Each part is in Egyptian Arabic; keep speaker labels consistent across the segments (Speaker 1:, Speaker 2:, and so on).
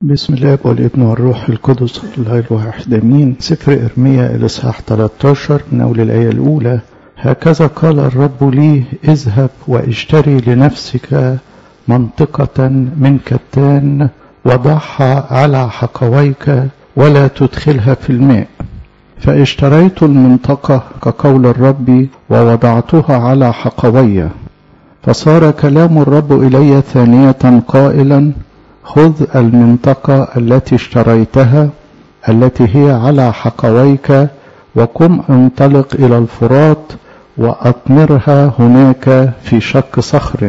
Speaker 1: بسم الله والابن والروح القدس الله الواحد امين سفر ارميا الاصحاح 13 من اول الايه الاولى هكذا قال الرب لي اذهب واشتري لنفسك منطقة من كتان وضعها على حقويك ولا تدخلها في الماء فاشتريت المنطقة كقول الرب ووضعتها على حقوي فصار كلام الرب إلي ثانية قائلا خذ المنطقة التي اشتريتها التي هي على حقويك وقم انطلق إلى الفرات وأطمرها هناك في شق صخر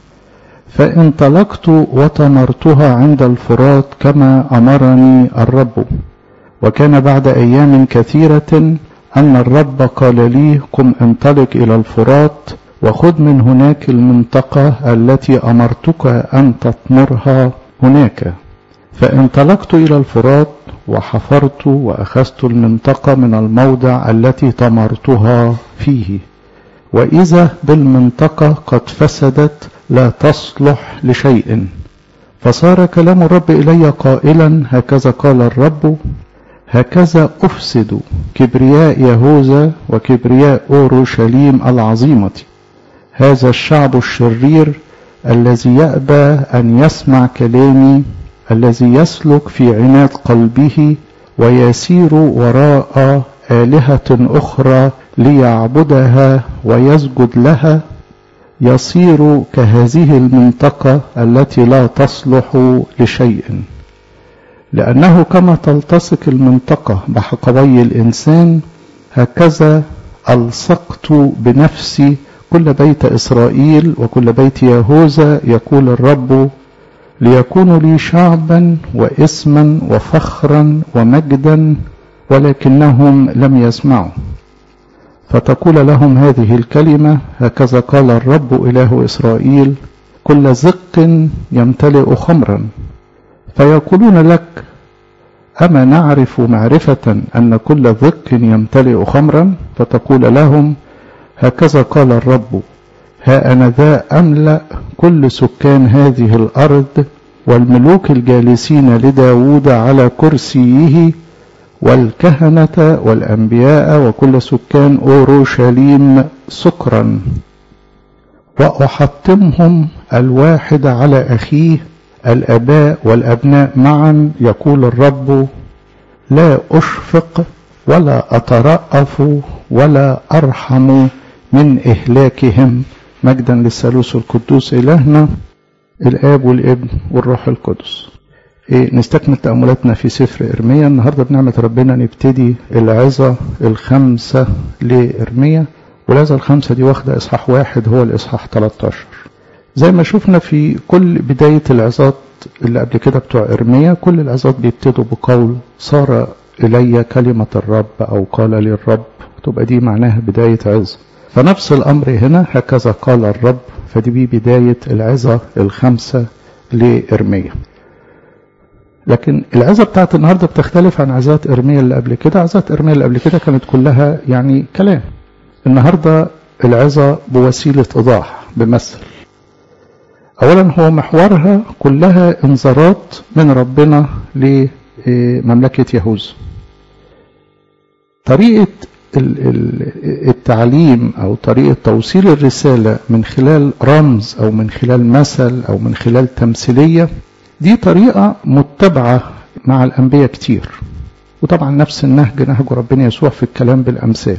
Speaker 1: فانطلقت وطمرتها عند الفرات كما أمرني الرب وكان بعد أيام كثيرة أن الرب قال لي قم انطلق إلى الفرات وخذ من هناك المنطقة التي أمرتك أن تطمرها هناك فانطلقت إلى الفرات وحفرت وأخذت المنطقة من الموضع التي طمرتها فيه وإذا بالمنطقة قد فسدت لا تصلح لشيء فصار كلام الرب إلي قائلا هكذا قال الرب هكذا أفسد كبرياء يهوذا وكبرياء أورشليم العظيمة هذا الشعب الشرير الذي يأبى أن يسمع كلامي الذي يسلك في عناد قلبه ويسير وراء آلهة أخرى ليعبدها ويسجد لها يصير كهذه المنطقة التي لا تصلح لشيء لأنه كما تلتصق المنطقة بحقوي الإنسان هكذا ألصقت بنفسي كل بيت إسرائيل وكل بيت يهوذا يقول الرب ليكونوا لي شعبا واسما وفخرا ومجدا ولكنهم لم يسمعوا فتقول لهم هذه الكلمة هكذا قال الرب إله إسرائيل كل زق يمتلئ خمرا فيقولون لك أما نعرف معرفة أن كل ذق يمتلئ خمرا فتقول لهم هكذا قال الرب ها أنا ذا أملأ كل سكان هذه الأرض والملوك الجالسين لداود على كرسيه والكهنة والأنبياء وكل سكان أورشليم سكرا وأحطمهم الواحد على أخيه الآباء والأبناء معا يقول الرب لا أشفق ولا أترأف ولا أرحم من إهلاكهم مجدا للثالوث القدوس إلهنا الآب والابن والروح القدس إيه نستكمل تأملاتنا في سفر إرميا النهاردة بنعمة ربنا نبتدي العظة الخمسة لإرميا والعظة الخمسة دي واخدة إصحاح واحد هو الإصحاح 13 زي ما شفنا في كل بداية العظات اللي قبل كده بتوع إرميا كل العظات بيبتدوا بقول صار إلي كلمة الرب أو قال لي الرب تبقى دي معناها بداية عظة فنفس الأمر هنا هكذا قال الرب فدي بي بداية العظة الخمسة لإرميا لكن العظة بتاعت النهاردة بتختلف عن عظات إرميا اللي قبل كده عظات إرميا اللي قبل كده كانت كلها يعني كلام النهاردة العظة بوسيلة إيضاح بمثل أولا هو محورها كلها انذارات من ربنا لمملكة يهوذا طريقة التعليم أو طريقة توصيل الرسالة من خلال رمز أو من خلال مثل أو من خلال تمثيلية دي طريقة متبعة مع الأنبياء كتير وطبعا نفس النهج نهج ربنا يسوع في الكلام بالأمثال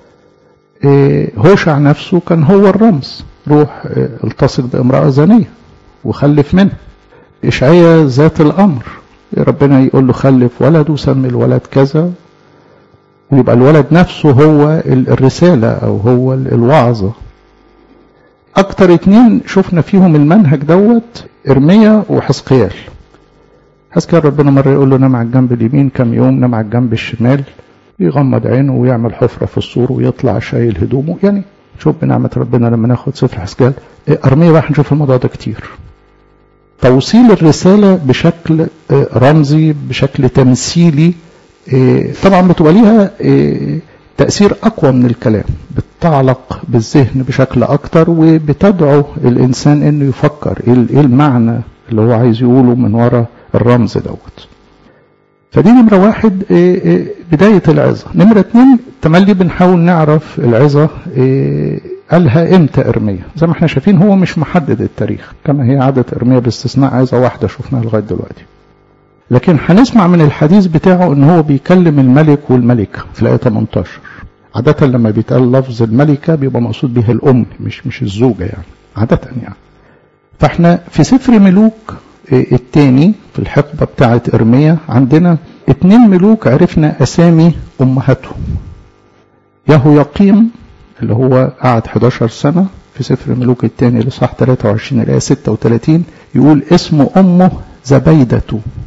Speaker 1: هوشع نفسه كان هو الرمز روح التصق بامرأة زانية وخلف منها إشعيا ذات الأمر ربنا يقول له خلف ولد وسمي الولد كذا ويبقى الولد نفسه هو الرسالة أو هو الوعظة أكتر اتنين شفنا فيهم المنهج دوت إرميا وحسقيال حسقيال ربنا مرة يقول له نام على الجنب اليمين كم يوم نام على الجنب الشمال يغمض عينه ويعمل حفرة في السور ويطلع شايل هدومه يعني شوف بنعمة ربنا لما ناخد سفر حسقيال أرميا بقى هنشوف الموضوع ده كتير توصيل الرسالة بشكل رمزي بشكل تمثيلي طبعا بتبقى ليها تأثير أقوى من الكلام بتعلق بالذهن بشكل أكتر وبتدعو الإنسان إنه يفكر إيه المعنى اللي هو عايز يقوله من وراء الرمز دوت فدي نمرة واحد بداية العظة نمرة اتنين تملي بنحاول نعرف العظة قالها امتى ارميا زي ما احنا شايفين هو مش محدد التاريخ كما هي عادة ارميا باستثناء عظة واحدة شفناها لغاية دلوقتي لكن هنسمع من الحديث بتاعه ان هو بيكلم الملك والملكة في الآية 18 عادة لما بيتقال لفظ الملكة بيبقى مقصود بها الأم مش مش الزوجة يعني عادة يعني فاحنا في سفر ملوك الثاني في الحقبة بتاعة إرميا عندنا اتنين ملوك عرفنا أسامي أمهاتهم يهو يقيم اللي هو قعد 11 سنة في سفر ملوك الثاني لصح 23 الآية 36 يقول اسم أمه زبيدة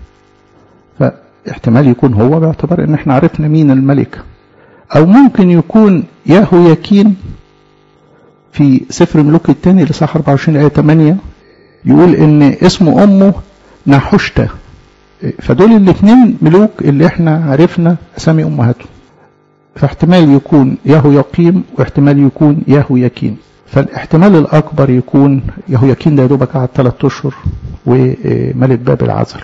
Speaker 1: فاحتمال يكون هو باعتبار ان احنا عرفنا مين الملكة او ممكن يكون ياهو يكين في سفر ملوك الثاني لصح 24 آية 8 يقول ان اسم امه نحشتة فدول الاثنين ملوك اللي احنا عرفنا اسامي امهاتهم فاحتمال يكون ياهو يقيم واحتمال يكون ياهو يكين فالاحتمال الاكبر يكون ياهو يكين ده يا دوبك قعد ثلاث اشهر وملك بابل عزل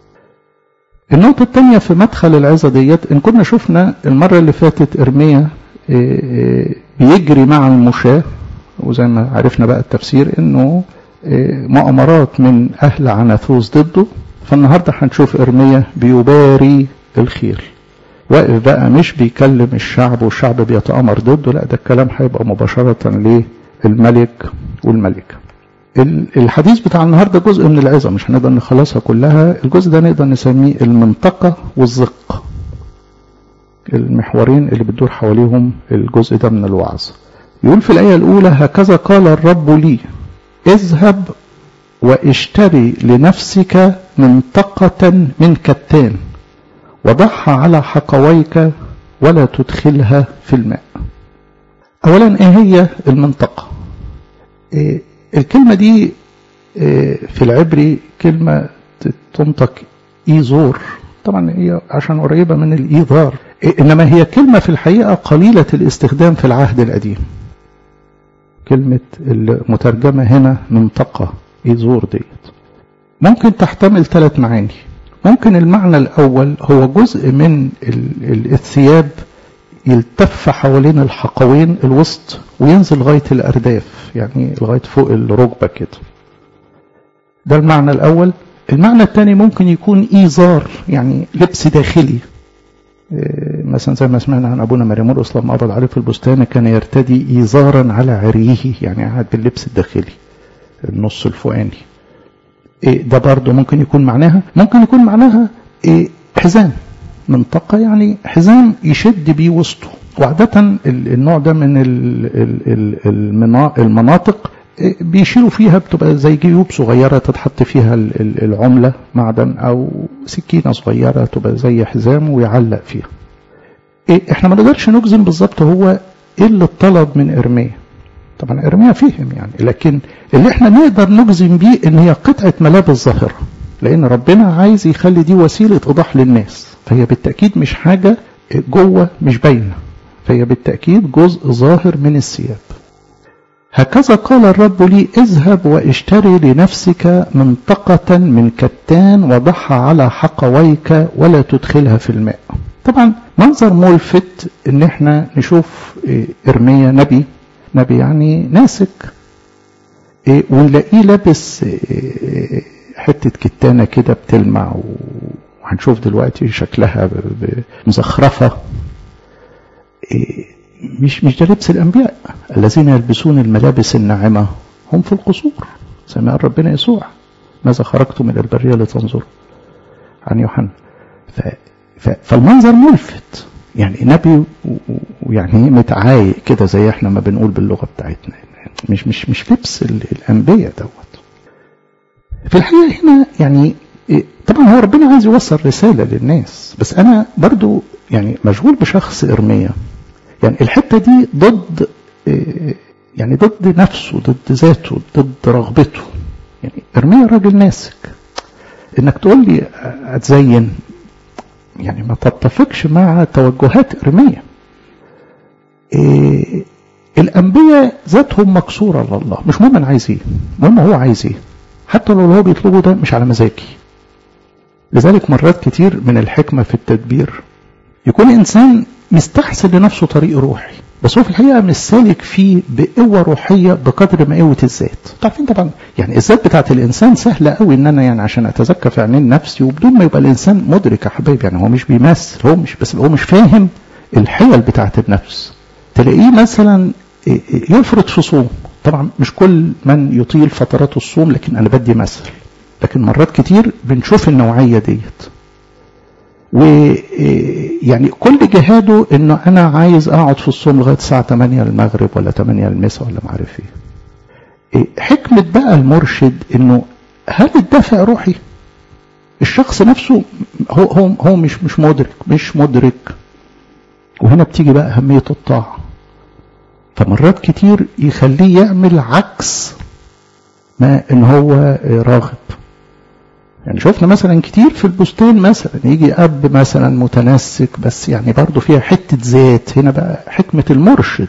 Speaker 1: النقطة الثانية في مدخل العظة ديت إن كنا شفنا المرة اللي فاتت إرميا بيجري مع المشاة وزي ما عرفنا بقى التفسير إنه مؤامرات من أهل عناثوس ضده فالنهاردة هنشوف إرميا بيباري الخيل واقف بقى مش بيكلم الشعب والشعب بيتأمر ضده لا ده الكلام هيبقى مباشرة للملك والملكة الحديث بتاع النهاردة جزء من العظة مش هنقدر نخلصها كلها الجزء ده نقدر نسميه المنطقة والزق المحورين اللي بتدور حواليهم الجزء ده من الوعظ يقول في الآية الأولى هكذا قال الرب لي اذهب واشتري لنفسك منطقة من كتان وضعها على حقويك ولا تدخلها في الماء أولا إيه هي المنطقة إيه الكلمة دي في العبري كلمة تنطق إيزور طبعا هي عشان قريبة من الإيذار إنما هي كلمة في الحقيقة قليلة الاستخدام في العهد القديم كلمة المترجمة هنا منطقة إيزور ديت ممكن تحتمل ثلاث معاني ممكن المعنى الأول هو جزء من الثياب يلتف حوالين الحقوين الوسط وينزل لغاية الأرداف يعني لغاية فوق الركبة كده ده المعنى الأول المعنى الثاني ممكن يكون إيزار يعني لبس داخلي مثلا زي ما سمعنا عن أبونا مريمورس لما قبض عليه في البستان كان يرتدي إيزارا على عريه يعني قاعد باللبس الداخلي النص الفوقاني ده برضه ممكن يكون معناها ممكن يكون معناها حزام منطقة يعني حزام يشد بيه وسطه وعادة النوع ده من المناطق بيشيلوا فيها بتبقى زي جيوب صغيرة تتحط فيها العملة معدن أو سكينة صغيرة تبقى زي حزام ويعلق فيها احنا ما نقدرش نجزم بالظبط هو ايه اللي اتطلب من ارميا طبعا ارميا فهم يعني لكن اللي احنا نقدر نجزم بيه ان هي قطعة ملابس ظاهرة لان ربنا عايز يخلي دي وسيلة ايضاح للناس فهي بالتأكيد مش حاجة جوه مش باينة فهي بالتأكيد جزء ظاهر من الثياب هكذا قال الرب لي اذهب واشتري لنفسك منطقة من كتان وضعها على حقويك ولا تدخلها في الماء طبعا منظر ملفت ان احنا نشوف ارميا نبي نبي يعني ناسك ونلاقيه لابس حتة كتانة كده بتلمع وهنشوف دلوقتي شكلها مزخرفة مش مش ده لبس الأنبياء الذين يلبسون الملابس الناعمة هم في القصور زي ما قال ربنا يسوع ماذا خرجتم من البرية لتنظروا عن يوحنا فالمنظر ملفت يعني نبي ويعني متعايق كده زي احنا ما بنقول باللغة بتاعتنا مش مش مش لبس الأنبياء دوت في الحقيقة هنا يعني طبعا هو ربنا عايز يوصل رسالة للناس بس أنا برضو يعني مشغول بشخص إرميا يعني الحتة دي ضد يعني ضد نفسه ضد ذاته ضد رغبته يعني إرميا راجل ناسك إنك تقول لي أتزين يعني ما تتفقش مع توجهات إرميا إيه الأنبياء ذاتهم مكسورة لله مش مهم أنا عايز إيه المهم هو عايز إيه حتى لو هو بيطلبه ده مش على مزاجي لذلك مرات كتير من الحكمة في التدبير يكون إنسان مستحسن لنفسه طريق روحي بس هو في الحقيقة مش سالك فيه بقوة روحية بقدر ما قوة الذات عارفين طبعا يعني الذات بتاعت الإنسان سهلة قوي إن أنا يعني عشان أتزكى في عينين نفسي وبدون ما يبقى الإنسان مدرك يا حبايبي يعني هو مش بيمثل هو مش بس هو مش فاهم الحيل بتاعت النفس تلاقيه مثلا يفرط في صوم طبعا مش كل من يطيل فترات الصوم لكن أنا بدي مثل لكن مرات كتير بنشوف النوعية ديت ويعني كل جهاده انه انا عايز اقعد في الصوم لغايه الساعه 8 المغرب ولا 8 المساء ولا ما عارف ايه حكمه بقى المرشد انه هل الدافع روحي الشخص نفسه هو هو هو مش مش مدرك مش مدرك وهنا بتيجي بقى اهميه الطاعه فمرات كتير يخليه يعمل عكس ما ان هو راغب يعني شفنا مثلا كتير في البستان مثلا يجي اب مثلا متنسك بس يعني برضه فيها حته ذات هنا بقى حكمه المرشد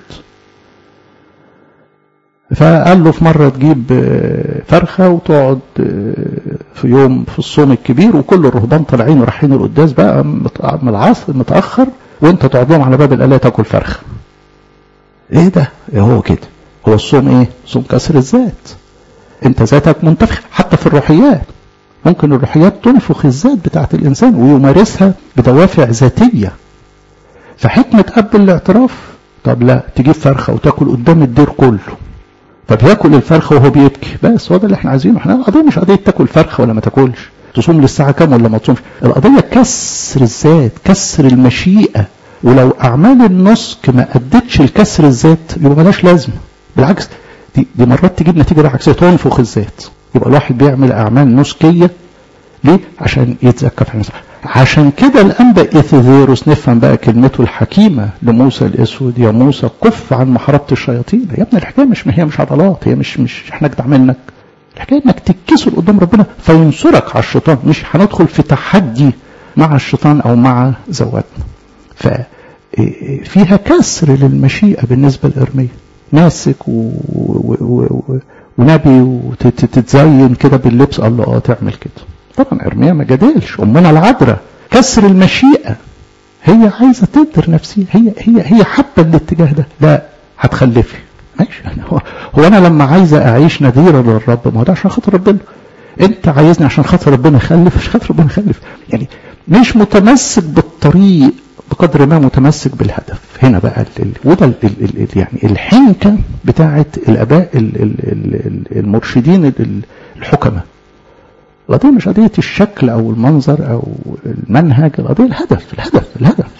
Speaker 1: فقال له في مره تجيب فرخه وتقعد في يوم في الصوم الكبير وكل الرهبان طالعين ورايحين القداس بقى من العصر متاخر وانت تقعد لهم على باب القلايه تاكل فرخه. ايه ده؟ إيه هو كده؟ هو الصوم ايه؟ صوم كسر الذات. انت ذاتك منتفخ حتى في الروحيات ممكن الروحيات تنفخ الذات بتاعت الإنسان ويمارسها بدوافع ذاتية فحكمة أب الاعتراف طب لا تجيب فرخة وتاكل قدام الدير كله طب ياكل الفرخة وهو بيبكي بس هو ده اللي احنا عايزينه احنا القضية مش قضية تاكل فرخة ولا ما تاكلش تصوم للساعة كام ولا ما تصومش القضية كسر الذات كسر المشيئة ولو أعمال النسك ما أدتش الكسر الذات يبقى ملاش لازمة بالعكس دي, دي مرات تجيب نتيجة عكسية تنفخ الذات يبقى الواحد بيعمل أعمال نسكية ليه؟ عشان يتزكى في النساء عشان كده الأنبا إثيذيروس نفهم بقى كلمته الحكيمة لموسى الأسود يا موسى كف عن محاربة الشياطين يا ابني الحكاية مش هي مش عضلات هي مش مش احنا اجدع منك الحكاية انك تتكسر قدام ربنا فينصرك على الشيطان مش هندخل في تحدي مع الشيطان أو مع زواتنا ففيها كسر للمشيئة بالنسبة لإرميا ماسك و... و... و... ونبي وتتزين كده باللبس قال له اه تعمل كده طبعا ارميا ما جادلش امنا العذراء كسر المشيئه هي عايزه تقدر نفسها هي هي هي حابه الاتجاه ده لا هتخلفي ماشي يعني هو, هو انا لما عايزه اعيش نذيرا للرب ما هو ده عشان خاطر ربنا انت عايزني عشان خاطر ربنا خلف عشان خاطر ربنا خلف يعني مش متمسك بالطريق بقدر ما متمسك بالهدف هنا بقى ال ال وده ال ال ال يعني الحنكة بتاعة الآباء ال ال ال المرشدين الحكمة القضية مش قضية الشكل أو المنظر أو المنهج القضية الهدف الهدف الهدف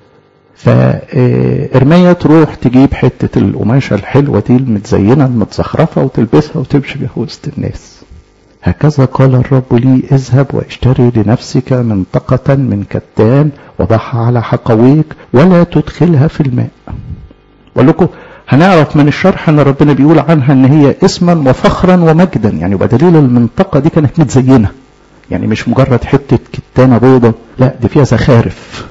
Speaker 1: فإرمية تروح تجيب حتة القماشة الحلوة دي المتزينة المتزخرفة وتلبسها وتمشي بيها وسط الناس هكذا قال الرب لي اذهب واشتري لنفسك منطقة من كتان وضعها على حقويك ولا تدخلها في الماء بقول لكم هنعرف من الشرح ان ربنا بيقول عنها ان هي اسما وفخرا ومجدا يعني يبقى دليل المنطقة دي كانت متزينة يعني مش مجرد حتة كتانة بيضة لا دي فيها زخارف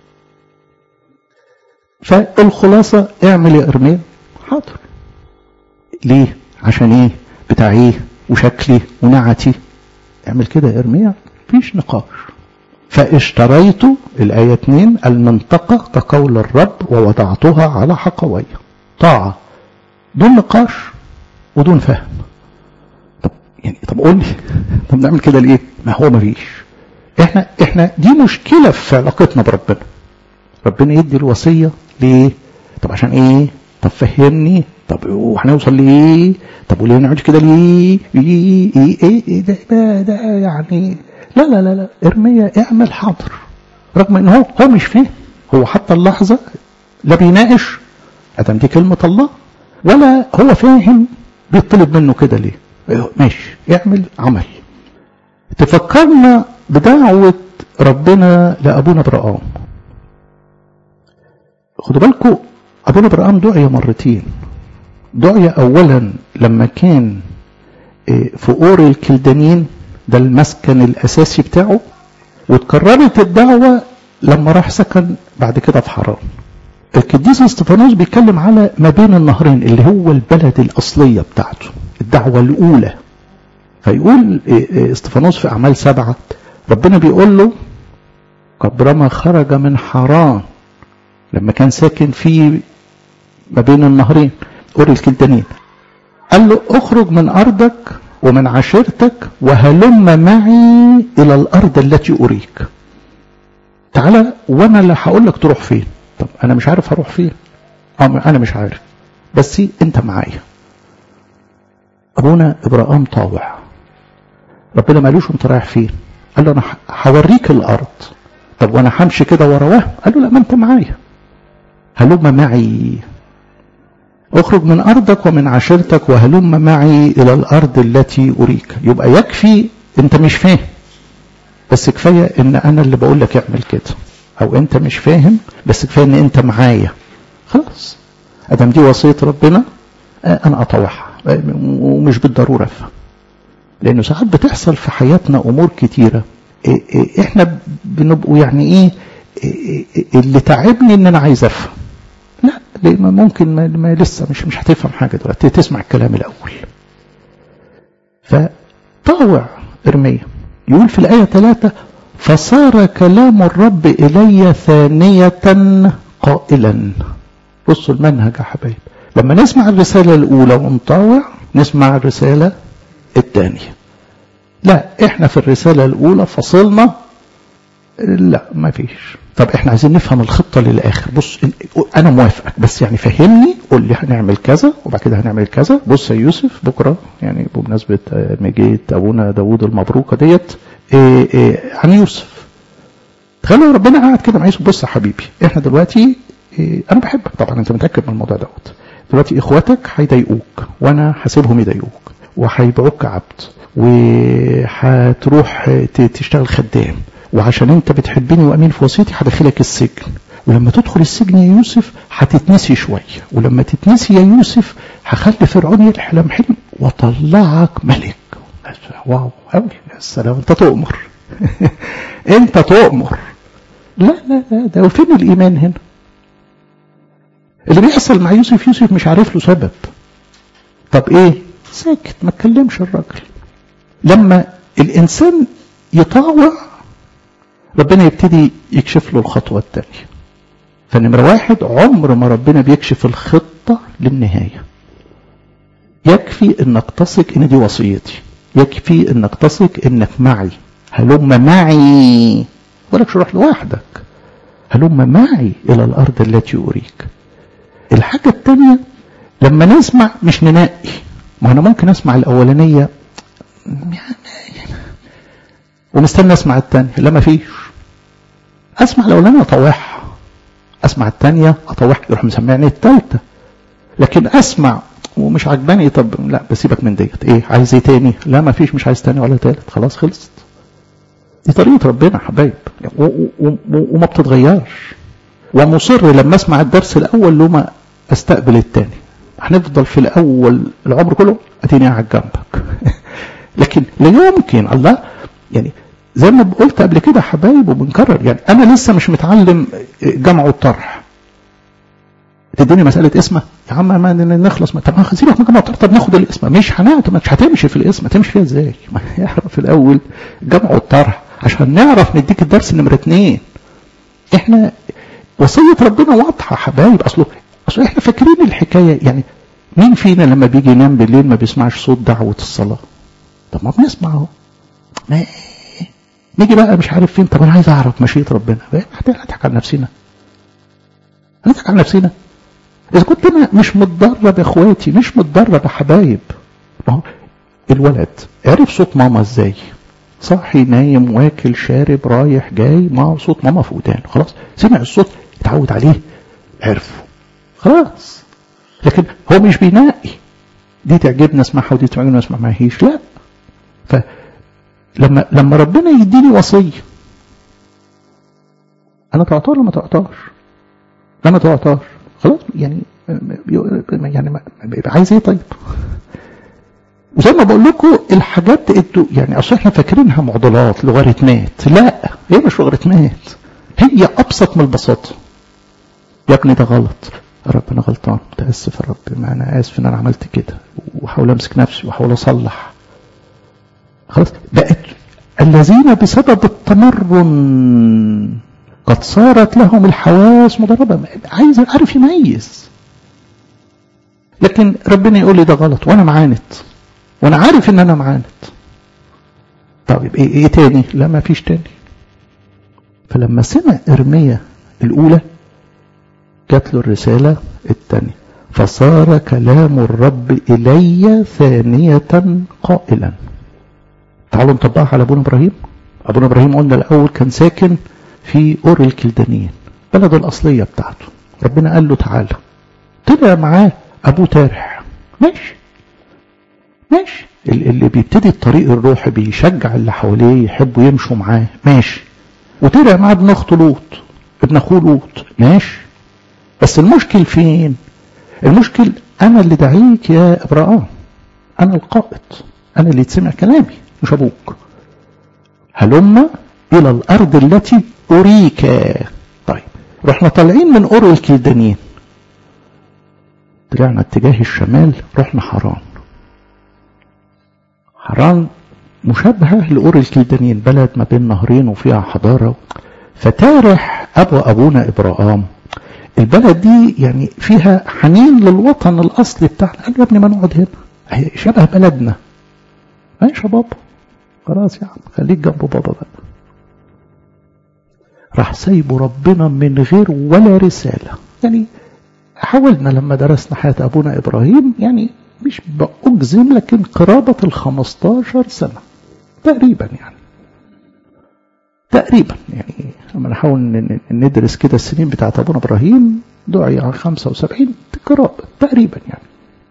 Speaker 1: فالخلاصة اعمل يا ارميا حاضر ليه عشان ايه بتاع ايه وشكلي ونعتي اعمل كده يا ارميا مفيش نقاش فاشتريت الآية 2 المنطقة كقول الرب ووضعتها على حقوي طاعة دون نقاش ودون فهم طب يعني طب قول لي طب نعمل كده ليه؟ ما هو مفيش احنا احنا دي مشكلة في علاقتنا بربنا ربنا يدي الوصية ليه؟ طب عشان ايه؟ طب فهمني طب وهنوصل لايه؟ طب وليه نعمل كده ليه؟ ايه ايه ايه, إيه ده, ده يعني لا لا لا لا ارميا اعمل حاضر رغم ان هو هو مش فاهم هو حتى اللحظة لا بيناقش ادم دي كلمة الله ولا هو فاهم بيطلب منه كده ليه ماشي اعمل عمل تفكرنا بدعوة ربنا لأبونا ابراهام خدوا بالكم أبونا ابراهام دعي مرتين دعي أولا لما كان في أور الكلدانيين ده المسكن الأساسي بتاعه وتكررت الدعوة لما راح سكن بعد كده في حران القديس استفانوس بيتكلم على ما بين النهرين اللي هو البلد الأصلية بتاعته الدعوة الأولى فيقول استفانوس في أعمال سبعة ربنا بيقول له كبرما خرج من حران لما كان ساكن في ما بين النهرين أوري الكلدانين قال له اخرج من أرضك ومن عشيرتك وهلم معي إلى الأرض التي أريك تعالى وأنا اللي هقول لك تروح فين طب أنا مش عارف هروح فين أنا مش عارف بس أنت معايا أبونا إبراهيم طاوع ربنا مالوش أنت رايح فين قال له أنا هوريك الأرض طب وأنا همشي كده ورا وهم قال له لا ما أنت معايا هلم معي اخرج من أرضك ومن عشيرتك وهلم معي إلى الأرض التي أريك يبقى يكفي أنت مش فاهم بس كفاية أن أنا اللي بقول لك اعمل كده أو أنت مش فاهم بس كفاية أن أنت معايا خلاص أدم دي وصية ربنا أنا أطوعها ومش بالضرورة أفهم لأنه ساعات بتحصل في حياتنا أمور كتيرة إحنا بنبقوا يعني إيه اللي تعبني إن أنا عايز أفهم لا ممكن ما, ما لسه مش مش هتفهم حاجة دلوقتي تسمع الكلام الأول فطاوع إرميا يقول في الآية ثلاثة فصار كلام الرب إلي ثانية قائلا بصوا المنهج يا حبايب لما نسمع الرسالة الأولى ونطاوع نسمع الرسالة الثانية لا احنا في الرسالة الأولى فصلنا لا ما فيش طب احنا عايزين نفهم الخطة للآخر بص أنا موافقك بس يعني فهمني قول لي هنعمل كذا وبعد كده هنعمل كذا بص يا يوسف بكرة يعني بمناسبة مجيت أبونا داوود المبروكة ديت إيه إيه عن يوسف تخيلوا ربنا قاعد كده مع يوسف بص يا حبيبي احنا دلوقتي إيه انا بحبك طبعا انت متاكد من الموضوع دوت دلوقتي اخواتك هيضايقوك وانا هسيبهم يضايقوك وهيبيعوك عبد وهتروح تشتغل خدام وعشان انت بتحبني وامين في وصيتي هدخلك السجن ولما تدخل السجن يا يوسف هتتنسي شويه ولما تتنسي يا يوسف هخلي فرعون يحلم حلم واطلعك ملك واو قوي يا سلام انت تؤمر انت تؤمر لا لا لا ده وفين الايمان هنا اللي بيحصل مع يوسف يوسف مش عارف له سبب طب ايه ساكت ما اتكلمش الراجل لما الانسان يطاوع ربنا يبتدي يكشف له الخطوة الثانية فنمرة واحد عمر ما ربنا بيكشف الخطة للنهاية يكفي انك تثق ان دي وصيتي يكفي انك تثق انك معي هلم معي ولكش روح لوحدك هلم معي الى الارض التي اريك الحاجة الثانية لما نسمع مش ننقي ما انا ممكن اسمع الاولانية ومستني اسمع الثانية لا ما فيش اسمع الاولانية اطوعها اسمع الثانية اطوعها يروح مسمعني الثالثة لكن اسمع ومش عجباني طب لا بسيبك من ديت ايه عايز ايه تاني لا ما فيش مش عايز تاني ولا تالت خلاص خلصت دي طريقة ربنا حبايب وما بتتغيرش ومصر لما اسمع الدرس الاول له ما استقبل الثاني هنفضل في الاول العمر كله اتيني قاعد جنبك لكن لا يمكن الله يعني زي ما قلت قبل كده حبايب وبنكرر يعني انا لسه مش متعلم جمع والطرح تديني مسألة اسمه يا عم ما نخلص ما طب سيبك من جمع والطرح طب ناخد الاسم مش هنات مش هتمشي في الاسم تمشي فيها ازاي ما يعرف الاول جمع والطرح عشان نعرف نديك الدرس نمرة اتنين احنا وصية ربنا واضحة حبايب اصله اصل احنا فاكرين الحكاية يعني مين فينا لما بيجي ينام بالليل ما بيسمعش صوت دعوة الصلاة طب ما بنسمع اهو ما نيجي بقى مش عارف فين طب انا عايز اعرف مشيئة ربنا هنضحك على نفسنا هنضحك على نفسنا اذا كنت انا مش متدرب يا اخواتي مش متدرب يا حبايب ما هو الولد عرف صوت ماما ازاي صاحي نايم واكل شارب رايح جاي ما صوت ماما في ودانه خلاص سمع الصوت اتعود عليه عرفه خلاص لكن هو مش بينقي دي تعجبنا اسمعها ودي تعجبنا اسمع معهيش لا فلما لما ربنا يديني وصيه انا تعطاش ولا ما تعطاش لا ما تعطاش خلاص يعني يعني عايز ايه طيب وزي ما بقول لكم الحاجات انتوا يعني اصل احنا فاكرينها معضلات لوغاريتمات لا هي مش لوغاريتمات هي ابسط من البساطه يا ابني ده غلط يا رب انا غلطان متاسف يا رب ما انا اسف ان انا عملت كده واحاول امسك نفسي واحاول اصلح خلاص بقت الذين بسبب التمرن قد صارت لهم الحواس مضربة عايز عارف يميز لكن ربنا يقول لي ده غلط وانا معاند وانا عارف ان انا معاند طيب ايه, إيه تاني لا ما فيش تاني فلما سمع ارميا الاولى جات له الرسالة الثانية فصار كلام الرب إلي ثانية قائلا تعالوا نطبقها على أبونا إبراهيم أبونا إبراهيم قلنا الأول كان ساكن في أور الكلدانيين بلده الأصلية بتاعته ربنا قال له تعالى طلع معاه أبوه تارح ماشي ماشي اللي بيبتدي الطريق الروحي بيشجع اللي حواليه يحبوا يمشوا معاه ماشي وطلع معاه ابن اخته لوط ابن اخوه لوط ماشي بس المشكل فين المشكل انا اللي دعيك يا ابراهيم انا القائد انا اللي تسمع كلامي مش ابوك هلم الى الارض التي اريك طيب رحنا طالعين من اور الكلدانيين طلعنا اتجاه الشمال رحنا حران حران مشابهة لأور الكلدانيين بلد ما بين نهرين وفيها حضارة فتارح أبو أبونا إبراهام البلد دي يعني فيها حنين للوطن الأصلي بتاعنا قال يا ابني ما نقعد هنا هي شبه بلدنا ماشي يا بابا خلاص يا عم خليك جنب بابا بقى راح سايبه ربنا من غير ولا رسالة يعني حاولنا لما درسنا حياة أبونا إبراهيم يعني مش بأجزم لكن قرابة الخمستاشر سنة تقريبا يعني تقريبا يعني لما نحاول ندرس كده السنين بتاعت أبونا إبراهيم دعي على 75 قرابة تقريبا يعني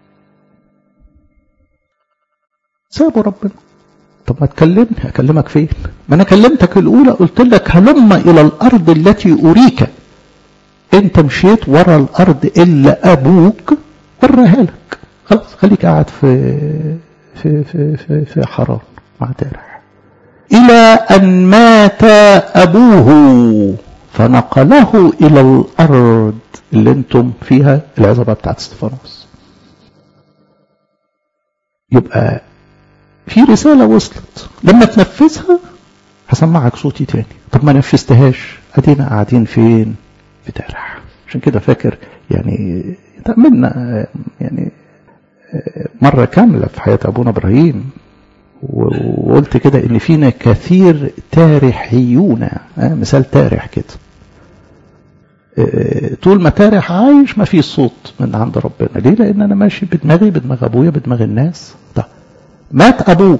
Speaker 1: سابوا ربنا طب ما تكلمني أكلمك فين ما أنا كلمتك الأولى قلت لك هلم إلى الأرض التي أريك أنت مشيت ورا الأرض إلا أبوك وراها لك خلاص خليك قاعد في في في في, في حرام مع تارح إلى أن مات أبوه فنقله إلى الأرض اللي أنتم فيها العظبة بتاعت استفانوس يبقى في رسالة وصلت لما تنفذها هسمعك صوتي تاني طب ما نفذتهاش ادينا قاعدين فين في تارح عشان كده فاكر يعني تأملنا يعني مرة كاملة في حياة أبونا إبراهيم وقلت كده إن فينا كثير تارحيون مثال تارح كده طول ما تارح عايش ما فيش صوت من عند ربنا ليه لأن أنا ماشي بدماغي بدماغ أبويا بدماغ الناس طب مات أبوه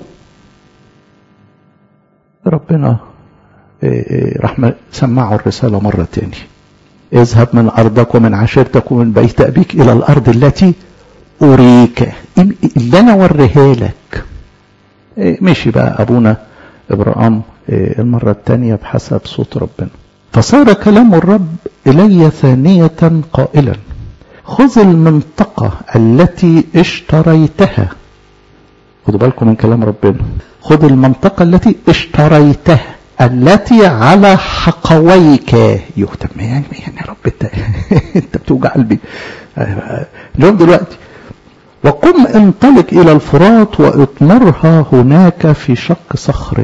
Speaker 1: ربنا راح سمعه الرسالة مرة تاني اذهب من أرضك ومن عشيرتك ومن بيت أبيك إلى الأرض التي أريك اللي أنا وريها لك مشي بقى أبونا إبراهيم المرة الثانية بحسب صوت ربنا فصار كلام الرب إلي ثانية قائلا خذ المنطقة التي اشتريتها خدوا بالكم من كلام ربنا خذ المنطقة التي اشتريتها التي على حقويك يهتم يعني يعني يا رب انت انت بتوجع قلبي اليوم دلوقتي وقم انطلق الى الفرات واطمرها هناك في شق صخر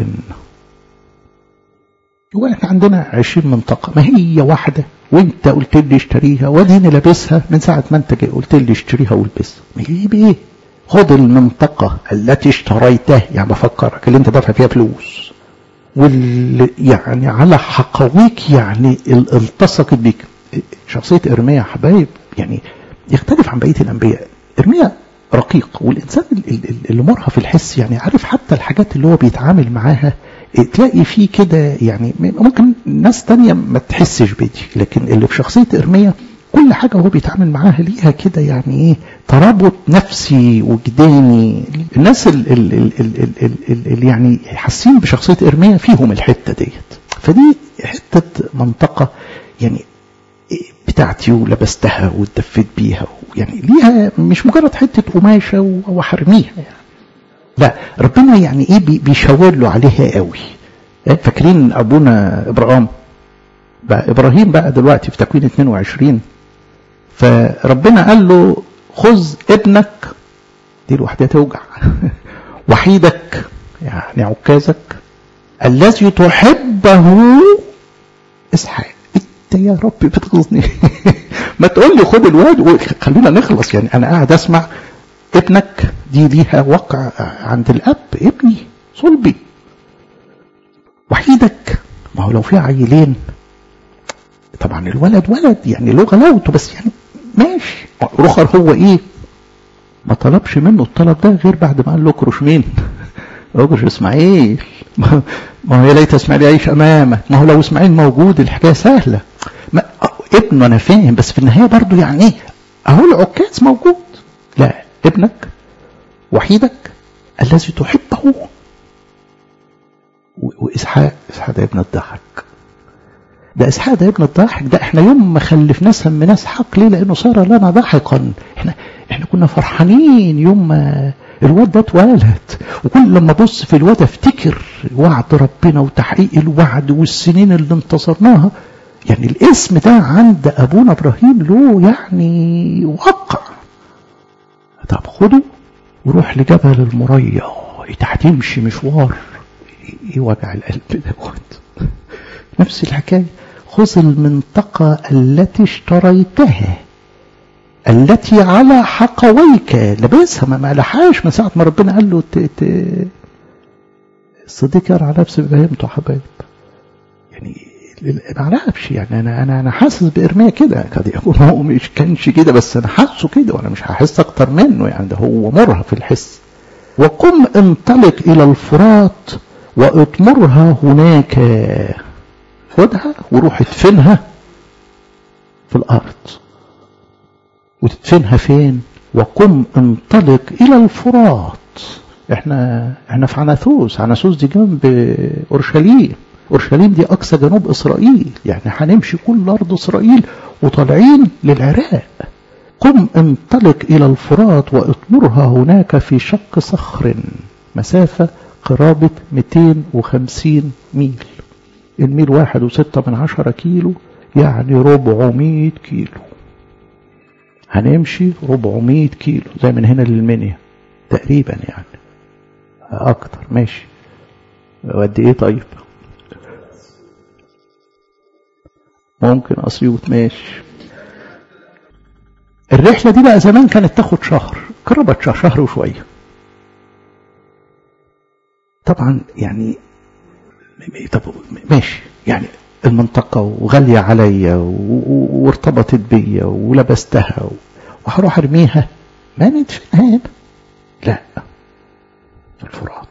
Speaker 1: يقول احنا عندنا عشرين منطقة ما هي واحدة وانت قلت لي اشتريها واديني لابسها من ساعة ما انت جاي قلت لي اشتريها والبسها ما هي بايه خد المنطقة التي اشتريتها يعني بفكرك اللي انت دافع فيها فلوس واللي يعني على حقويك يعني التصقت بيك شخصية إرميا يا حبايب يعني يختلف عن بقية الأنبياء إرميا رقيق والإنسان اللي مرهف الحس يعني عارف حتى الحاجات اللي هو بيتعامل معاها تلاقي فيه كده يعني ممكن ناس تانية ما تحسش بدي لكن اللي في شخصية إرميا كل حاجة هو بيتعامل معاها ليها كده يعني ايه ترابط نفسي وجداني الناس اللي يعني حاسين بشخصية إرميا فيهم الحتة ديت فدي حتة منطقة يعني بتاعتي ولبستها واتدفيت بيها يعني ليها مش مجرد حتة قماشة وحرميها يعني لا ربنا يعني ايه بيشاور له عليها قوي فاكرين ابونا ابراهيم بقى ابراهيم بقى دلوقتي في تكوين 22 فربنا قال له خذ ابنك دي لوحدها توجع وحيدك يعني عكازك الذي تحبه اسحاق انت يا رب بتغيظني ما تقول لي خد الواد وخلينا نخلص يعني انا قاعد اسمع ابنك دي ليها وقع عند الاب ابني صلبي وحيدك ما هو لو في عيلين طبعا الولد ولد يعني له غلاوته بس يعني ماشي رخر هو ايه ما طلبش منه الطلب ده غير بعد ما قال له اكرش مين اكرش اسماعيل ما هو يا ليت اسماعيل يعيش امامك ما هو لو اسماعيل موجود الحكايه سهله ما ابنه انا فاهم بس في النهايه برضه يعني ايه اهو العكاز موجود لا ابنك وحيدك الذي تحبه واسحاق اسحاق ده ابن الضحك ده اسحاق ده ابن الضاحك ده احنا يوم ما خلفناه سميناه اسحاق ليه لانه صار لنا ضاحكا احنا احنا كنا فرحانين يوم ما الواد ده اتولد وكل لما ابص في الواد افتكر وعد ربنا وتحقيق الوعد والسنين اللي انتصرناها يعني الاسم ده عند ابونا ابراهيم له يعني وقع طب خده وروح لجبل المريا انت هتمشي مشوار ايه وجع القلب دوت نفس الحكايه خذ المنطقه التي اشتريتها التي على حقويك لبسها ما ملحاش من ساعه ما ربنا قال له ت... ت... الصديق يرى على نفسه بهيمته حبايب يعني ما اعرفش يعني انا انا انا حاسس بارميا كده قد يكون هو مش كانش كده بس انا حاسه كده وانا مش هحس اكتر منه يعني ده هو مرهف الحس وقم انطلق الى الفرات واطمرها هناك خدها وروح ادفنها في الارض وتدفنها فين وقم انطلق الى الفرات احنا احنا في عناثوس عناثوس دي جنب اورشليم اورشليم دي اقصى جنوب اسرائيل يعني هنمشي كل ارض اسرائيل وطالعين للعراق قم انطلق الى الفرات واطمرها هناك في شق صخر مسافة قرابة 250 ميل الميل واحد وستة من عشرة كيلو يعني 400 كيلو هنمشي 400 كيلو زي من هنا للمنيا تقريبا يعني اكتر ماشي وقد ايه طيب ممكن اسيوط ماشي الرحلة دي بقى زمان كانت تاخد شهر قربت شهر, شهر وشوية طبعا يعني طب ماشي يعني المنطقة وغالية عليا وارتبطت بيا ولبستها وهروح ارميها ما ندفنها هنا لا الفرات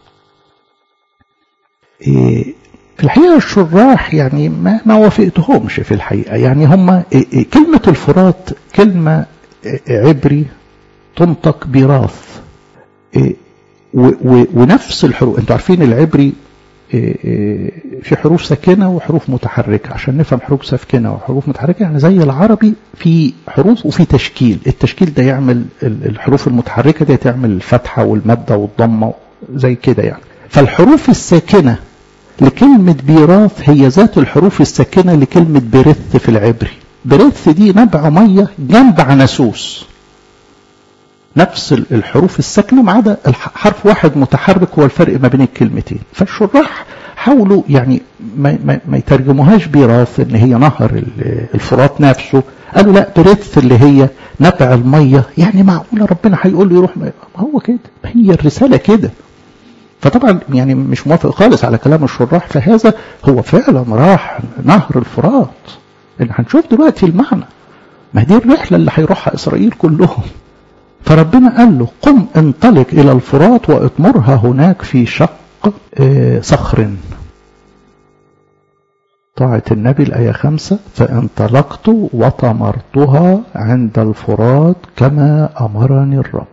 Speaker 1: إيه في الحقيقة الشراح يعني ما ما وافقتهمش في الحقيقة يعني هم إيه إيه كلمة الفرات كلمة عبري تنطق براث ونفس الحروف انتوا عارفين العبري في حروف ساكنة وحروف متحركة عشان نفهم حروف ساكنة وحروف متحركة يعني زي العربي في حروف وفي تشكيل التشكيل ده يعمل الحروف المتحركة دي تعمل الفتحة والمادة والضمة زي كده يعني فالحروف الساكنة لكلمة بيراث هي ذات الحروف الساكنة لكلمة برث في العبري برث دي نبع مية جنب عناسوس نفس الحروف الساكنة ما عدا حرف واحد متحرك هو الفرق ما بين الكلمتين فالشراح حاولوا يعني ما, ما, ما يترجموهاش بيراث ان هي نهر الفرات نفسه قالوا لا برث اللي هي نبع المية يعني معقولة ربنا هيقول له يروح ما هو كده هي الرسالة كده فطبعا يعني مش موافق خالص على كلام الشراح فهذا هو فعلا راح نهر الفرات اللي هنشوف دلوقتي المعنى ما دي الرحلة اللي هيروحها إسرائيل كلهم فربنا قال له قم انطلق إلى الفرات واطمرها هناك في شق صخر طاعة النبي الآية خمسة فانطلقت وطمرتها عند الفرات كما أمرني الرب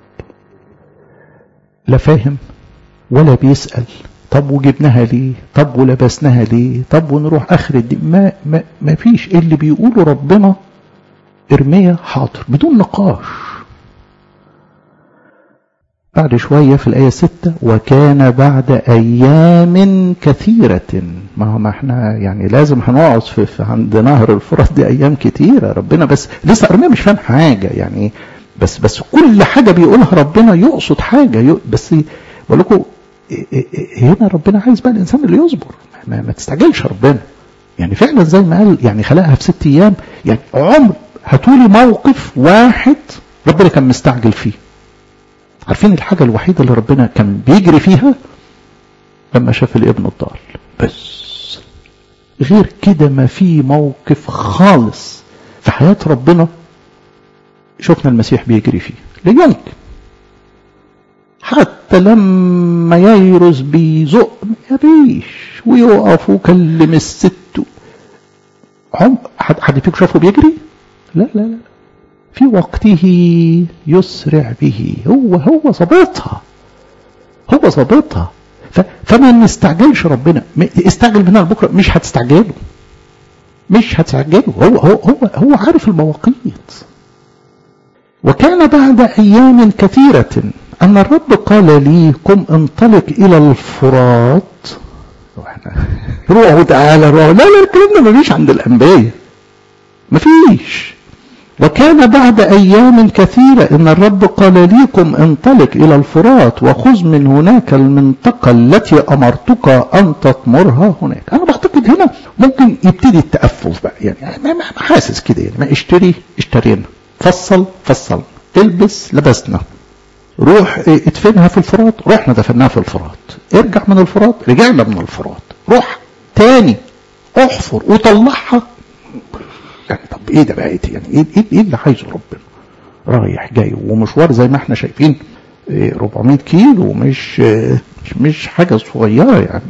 Speaker 1: لا فاهم ولا بيسأل طب وجبناها ليه طب ولبسناها ليه طب ونروح آخر الدين ما, ما, ما فيش اللي بيقوله ربنا ارمية حاضر بدون نقاش بعد شوية في الآية ستة وكان بعد أيام كثيرة ما هو ما احنا يعني لازم هنقعد في, في عند نهر الفرات دي أيام كتيرة ربنا بس لسه أرمية مش فاهم حاجة يعني بس بس كل حاجة بيقولها ربنا يقصد حاجة بس بقول لكم هنا ربنا عايز بقى الانسان اللي يصبر ما, ما تستعجلش ربنا يعني فعلا زي ما قال يعني خلقها في ست ايام يعني عمر هاتولي موقف واحد ربنا كان مستعجل فيه عارفين الحاجة الوحيدة اللي ربنا كان بيجري فيها لما شاف الابن الضال بس غير كده ما في موقف خالص في حياة ربنا شفنا المسيح بيجري فيه لا يمكن حتى لما ييرس بيزق يبيش ويقف ويكلم الست هم حد فيكم شافه بيجري؟ لا لا لا في وقته يسرع به هو هو ظابطها هو ظابطها فما نستعجلش ربنا استعجل منها بكره مش هتستعجله مش هتستعجله هو هو هو هو عارف المواقيت وكان بعد ايام كثيره ان الرب قال لي قم انطلق الى الفرات روحوا تعالى روحوا لا لا الكلام ده مفيش عند الانبياء مفيش وكان بعد أيام كثيرة إن الرب قال ليكم انطلق إلى الفرات وخذ من هناك المنطقة التي أمرتك أن تطمرها هناك أنا بعتقد هنا ممكن يبتدي التأفف بقى يعني ما حاسس كده يعني ما اشتري اشترينا فصل فصل البس لبسنا روح ادفنها في الفرات رحنا دفناها في الفرات ارجع من الفرات رجعنا من الفرات روح تاني احفر وطلعها يعني طب ايه ده بقى يعني ايه, إيه اللي عايزه ربنا رايح جاي ومشوار زي ما احنا شايفين 400 كيلو مش مش, مش حاجة صغيرة يعني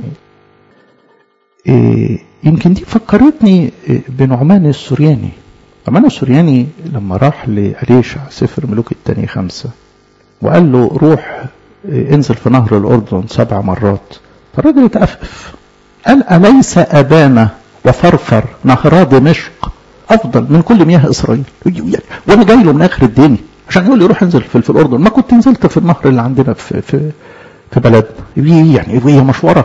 Speaker 1: إيه يمكن دي فكرتني بنعمان السورياني نعمان السورياني لما راح لأليشع سفر ملوك الثاني خمسة وقال له روح انزل في نهر الأردن سبع مرات فالراجل اتأفف قال أليس أبانا وفرفر نهرا دمشق افضل من كل مياه اسرائيل وانا جاي له من اخر الدنيا عشان يقول لي روح انزل في, في الاردن ما كنت نزلت في النهر اللي عندنا في في في بلدنا يعني هي مشوره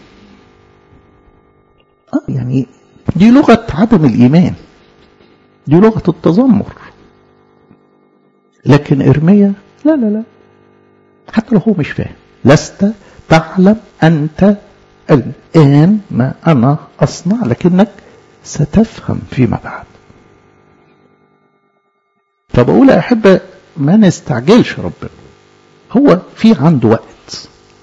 Speaker 1: اه يعني دي لغه عدم الايمان دي لغه التذمر لكن ارميا لا لا لا حتى لو هو مش فاهم لست تعلم انت الان ما انا اصنع لكنك ستفهم فيما بعد فبقول يا أحبة ما نستعجلش ربنا هو في عنده وقت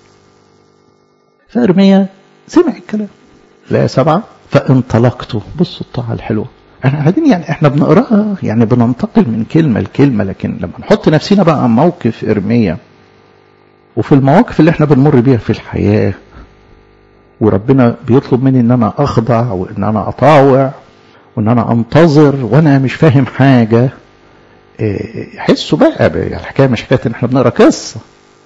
Speaker 1: فأرميا سمع الكلام لا سبعة فانطلقت بصوا الطاعة الحلوة احنا قاعدين يعني احنا بنقراها يعني بننتقل من كلمة لكلمة لكن لما نحط نفسنا بقى موقف إرميا وفي المواقف اللي احنا بنمر بيها في الحياة وربنا بيطلب مني ان انا اخضع وان انا اطاوع وان انا انتظر وانا مش فاهم حاجة حسوا بقى الحكاية مش حكاية ان احنا بنقرا قصة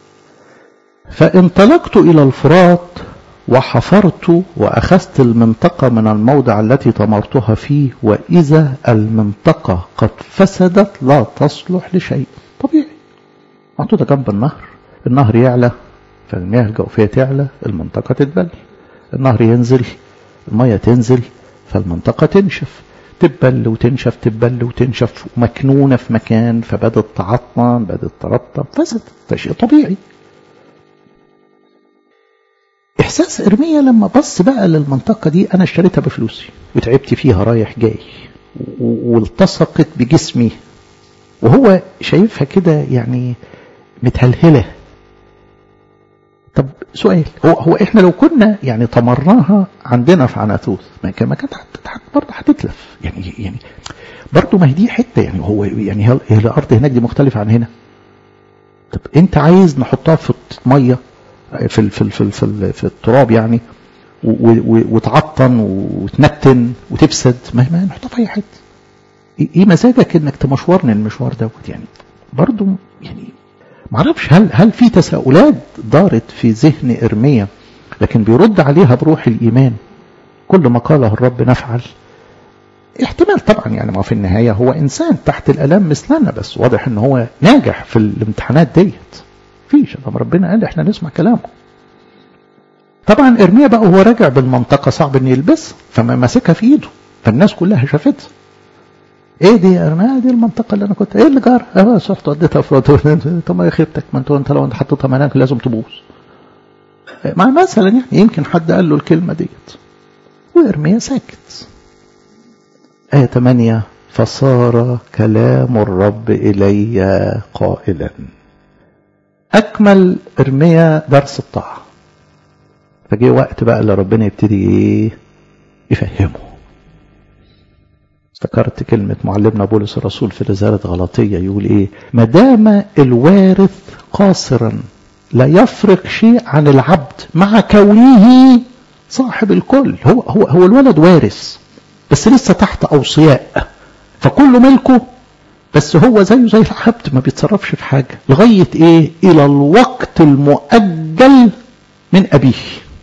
Speaker 1: فانطلقت الى الفرات وحفرت واخذت المنطقة من الموضع التي طمرتها فيه واذا المنطقة قد فسدت لا تصلح لشيء طبيعي محطوطة جنب النهر النهر يعلى فالمياه الجوفية تعلى المنطقة تتبل النهر ينزل المية تنزل فالمنطقة تنشف تبل وتنشف تبل وتنشف مكنونة في مكان فبدت تعطن بدت ترطب فسد ده شيء طبيعي إحساس إرميا لما بص بقى للمنطقة دي أنا اشتريتها بفلوسي وتعبت فيها رايح جاي والتصقت بجسمي وهو شايفها كده يعني متهلهله طب سؤال هو هو احنا لو كنا يعني طمرناها عندنا في عناثوث ما كان ما كانت برضه هتتلف يعني يعني برضه ما هي دي حته يعني هو يعني هي الارض هناك دي مختلفه عن هنا طب انت عايز نحطها في ميه في ال في ال في, ال في, ال في التراب يعني وتعطن وتنتن وتفسد ما ما نحطها في اي حته ايه مزاجك انك تمشورني المشوار دوت يعني برضه يعني معرفش هل هل في تساؤلات دارت في ذهن ارميا لكن بيرد عليها بروح الايمان كل ما قاله الرب نفعل احتمال طبعا يعني ما في النهاية هو إنسان تحت الألام مثلنا بس واضح إن هو ناجح في الامتحانات ديت فيش طب ربنا قال إحنا نسمع كلامه طبعا إرميا بقى وهو راجع بالمنطقة صعب إن يلبسها فما ماسكها في إيده فالناس كلها شافتها ايه دي يا ارميا دي المنطقه اللي انا كنت ايه اللي جار اه رحت وديتها في طب ما خيبتك ما انت انت لو انت حطيتها هناك لازم تبوظ مع مثلا يعني يمكن حد قال له الكلمة ديت وإرميا ساكت آية 8 فصار كلام الرب إلي قائلا أكمل إرميا درس الطاعة فجي وقت بقى اللي ربنا يبتدي إيه يفهمه افتكرت كلمة معلمنا بولس الرسول في رسالة غلطية يقول إيه ما دام الوارث قاصرا لا يفرق شيء عن العبد مع كونه صاحب الكل هو هو هو الولد وارث بس لسه تحت أوصياء فكل ملكه بس هو زيه زي العبد ما بيتصرفش في حاجة لغاية ايه الى الوقت المؤجل من ابيه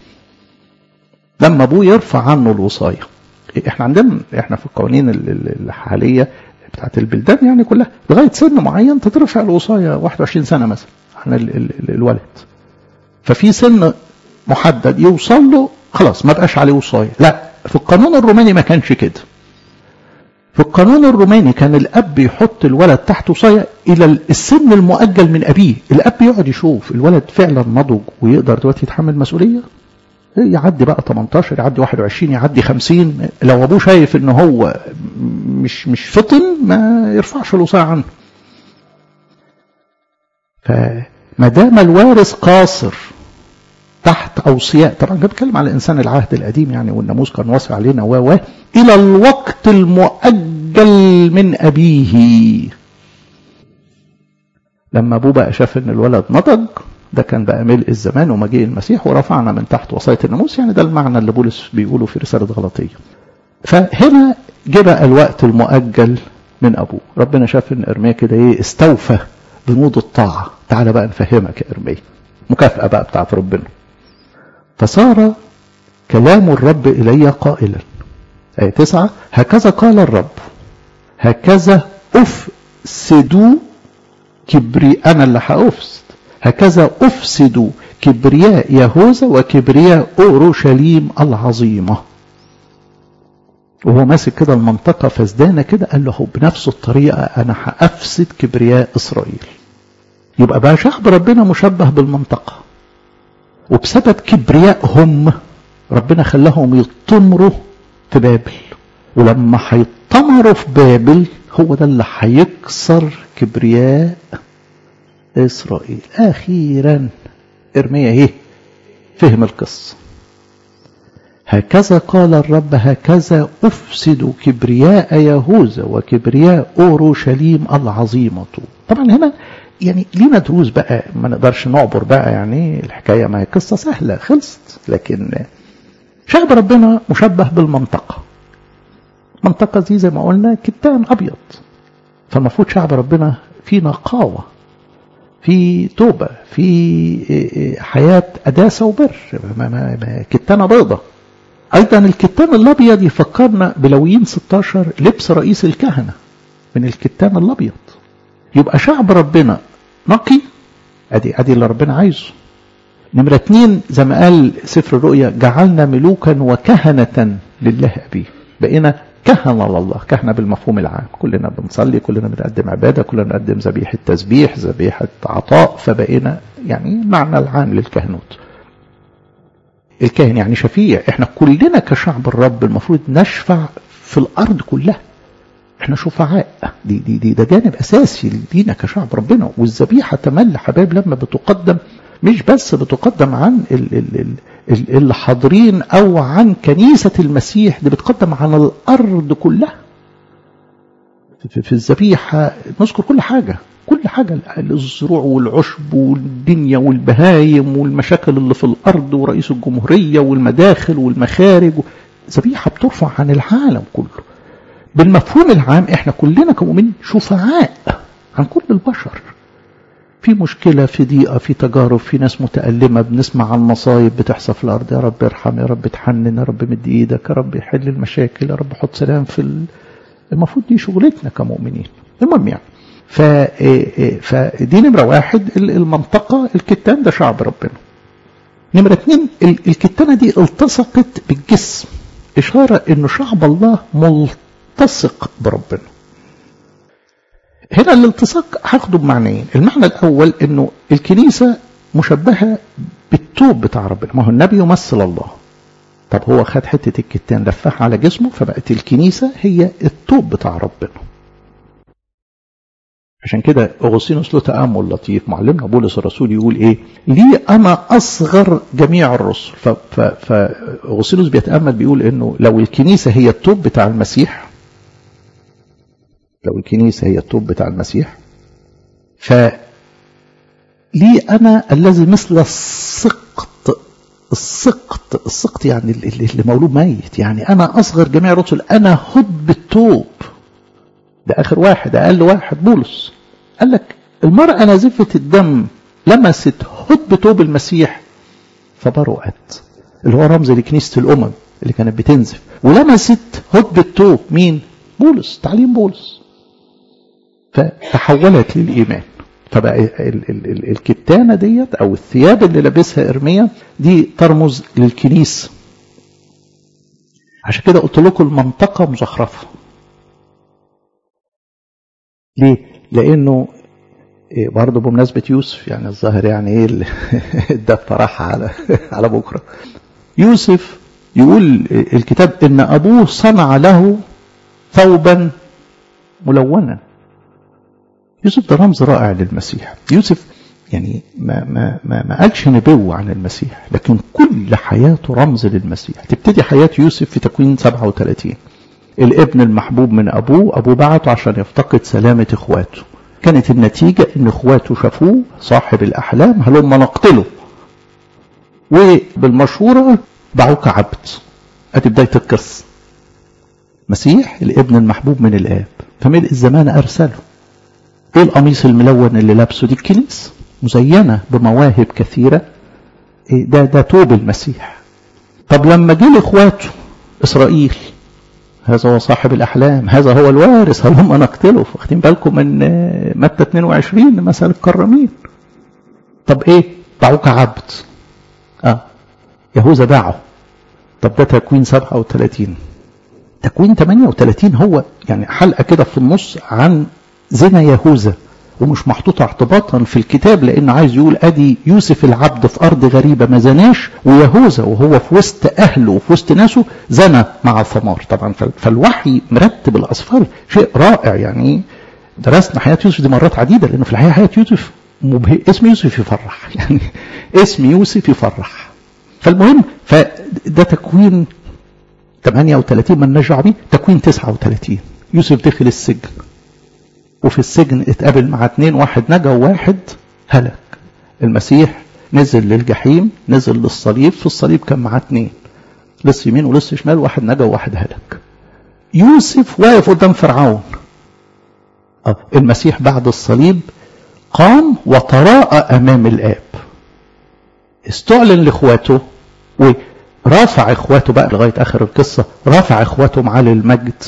Speaker 1: لما ابوه يرفع عنه الوصاية احنا عندنا احنا في القوانين الحالية بتاعت البلدان يعني كلها لغاية سن معين تترفع الوصاية 21 سنة مثلا عن الولد ففي سن محدد يوصل له خلاص ما بقاش عليه وصاية لا في القانون الروماني ما كانش كده في القانون الروماني كان الاب يحط الولد تحت وصايه الى السن المؤجل من ابيه الاب يقعد يشوف الولد فعلا نضج ويقدر دلوقتي يتحمل مسؤوليه يعدي بقى 18 يعدي 21 يعدي 50 لو ابوه شايف ان هو مش مش فطن ما يرفعش الوصايه عنه فما دام الوارث قاصر تحت اوصياء طبعا كان بتكلم على انسان العهد القديم يعني والناموس كان واصي علينا و الى الوقت المؤجل من ابيه لما ابوه بقى شاف ان الولد نضج ده كان بقى ملء الزمان ومجيء المسيح ورفعنا من تحت وصايه الناموس يعني ده المعنى اللي بولس بيقوله في رساله غلطيه فهنا جه بقى الوقت المؤجل من ابوه ربنا شاف ان ارميا كده ايه استوفى بنود الطاعه تعالى بقى نفهمك يا ارميا مكافاه بقى بتاعت ربنا فصار كلام الرب إلي قائلا آية تسعة هكذا قال الرب هكذا أفسد كبري أنا اللي هأفسد هكذا أفسد كبرياء يهوذا وكبرياء أورشليم العظيمة وهو ماسك كده المنطقة فزدانة كده قال له بنفس الطريقة أنا هأفسد كبرياء إسرائيل يبقى بقى شعب ربنا مشبه بالمنطقة وبسبب كبريائهم ربنا خلاهم يطمروا في بابل ولما هيطمروا في بابل هو ده اللي هيكسر كبرياء اسرائيل اخيرا ارميا ايه فهم القصه هكذا قال الرب هكذا افسد كبرياء يهوذا وكبرياء اورشليم العظيمه طبعا هنا يعني لينا دروس بقى ما نقدرش نعبر بقى يعني الحكايه ما هي قصه سهله خلصت لكن شعب ربنا مشبه بالمنطقه منطقه دي زي ما قلنا كتان ابيض فالمفروض شعب ربنا في نقاوه في توبه في حياه قداسه وبر ما ما ما كتانه بيضه ايضا الكتان الابيض يفكرنا بلويين 16 لبس رئيس الكهنه من الكتان الابيض يبقى شعب ربنا نقي ادي ادي اللي ربنا عايزه نمرة اتنين زي ما قال سفر الرؤيا جعلنا ملوكا وكهنة لله أبيه بقينا كهنة لله كهنة بالمفهوم العام كلنا بنصلي كلنا بنقدم عبادة كلنا بنقدم ذبيحة تسبيح ذبيحة عطاء فبقينا يعني معنى العام للكهنوت الكاهن يعني شفيع احنا كلنا كشعب الرب المفروض نشفع في الأرض كلها احنا شفعاء دي دي دي ده جانب اساسي لينا كشعب ربنا والذبيحه تمل حبايب لما بتقدم مش بس بتقدم عن اللي حاضرين او عن كنيسه المسيح دي بتقدم عن الارض كلها في الذبيحه نذكر كل حاجه كل حاجه الزروع والعشب والدنيا والبهايم والمشاكل اللي في الارض ورئيس الجمهوريه والمداخل والمخارج ذبيحه بترفع عن العالم كله بالمفهوم العام احنا كلنا كمؤمنين شفعاء عن كل البشر في مشكلة في ضيقة في تجارب في ناس متألمة بنسمع عن مصايب بتحصل في الأرض يا رب ارحم يا رب تحنن يا رب مد إيدك يا رب يحل المشاكل يا رب حط سلام في ال... المفروض دي شغلتنا كمؤمنين المهم يعني ف... فدي نمرة واحد المنطقة الكتان ده شعب ربنا نمرة اتنين الكتانة دي التصقت بالجسم إشارة إنه شعب الله ملتصق بربنا هنا الالتصاق هاخده بمعنيين المعنى الأول أنه الكنيسة مشبهة بالتوب بتاع ربنا ما هو النبي يمثل الله طب هو خد حتة الكتان لفها على جسمه فبقت الكنيسة هي التوب بتاع ربنا عشان كده أغسطينوس له تأمل لطيف معلمنا بولس الرسول يقول إيه لي أنا أصغر جميع الرسل فأغسطينوس بيتأمل بيقول إنه لو الكنيسة هي التوب بتاع المسيح لو الكنيسة هي التوب بتاع المسيح ف لي أنا الذي مثل السقط السقط السقط يعني اللي مولود ميت يعني أنا أصغر جميع الرسل أنا هد التوب ده آخر واحد أقل واحد بولس قال لك المرأة نازفة الدم لمست هد توب المسيح فبرؤت اللي هو رمز لكنيسة الأمم اللي كانت بتنزف ولمست هد التوب مين؟ بولس تعليم بولس فتحولت للإيمان فبقى ال ال ال الكتانة ديت أو الثياب اللي لابسها إرميا دي ترمز للكنيسة عشان كده قلت لكم المنطقة مزخرفة ليه؟ لأنه إيه برضه بمناسبة يوسف يعني الظاهر يعني ايه الدفة راح على على بكرة يوسف يقول الكتاب ان ابوه صنع له ثوبا ملونا يوسف ده رمز رائع للمسيح يوسف يعني ما ما ما, ما قالش نبوة عن المسيح لكن كل حياته رمز للمسيح تبتدي حياة يوسف في تكوين 37 الابن المحبوب من ابوه ابوه بعته عشان يفتقد سلامة اخواته كانت النتيجة ان اخواته شافوه صاحب الاحلام هلما نقتله وبالمشورة باعوك عبد ادي بداية القصة مسيح الابن المحبوب من الاب فملء الزمان ارسله ايه القميص الملون اللي لابسه دي الكنيسة مزينة بمواهب كثيرة إيه ده ده توب المسيح طب لما جه لاخواته اسرائيل هذا هو صاحب الأحلام هذا هو الوارث هلهم نقتله واخدين بالكم من متى 22 مثل الكرامين طب ايه باعوك عبد اه يهوذا باعه طب ده تكوين 37 تكوين 38 هو يعني حلقة كده في النص عن زنا يهوذا ومش محطوطة اعتباطا في الكتاب لأنه عايز يقول أدي يوسف العبد في أرض غريبة ما زناش ويهوذا وهو في وسط أهله وفي وسط ناسه زنى مع ثمار طبعا فالوحي مرتب الأصفار شيء رائع يعني درسنا حياة يوسف دي مرات عديدة لأنه في الحقيقة حياة يوسف مبه... اسم يوسف يفرح يعني اسم يوسف يفرح فالمهم فده تكوين 38 من نرجع بيه تكوين 39 يوسف دخل السجن وفي السجن اتقابل مع اتنين واحد نجا وواحد هلك المسيح نزل للجحيم نزل للصليب في الصليب كان معاه اتنين لص يمين ولص شمال واحد نجا وواحد هلك يوسف واقف قدام فرعون المسيح بعد الصليب قام وتراءى امام الاب استعلن لاخواته ورافع اخواته بقى لغايه اخر القصه رافع اخواته معاه للمجد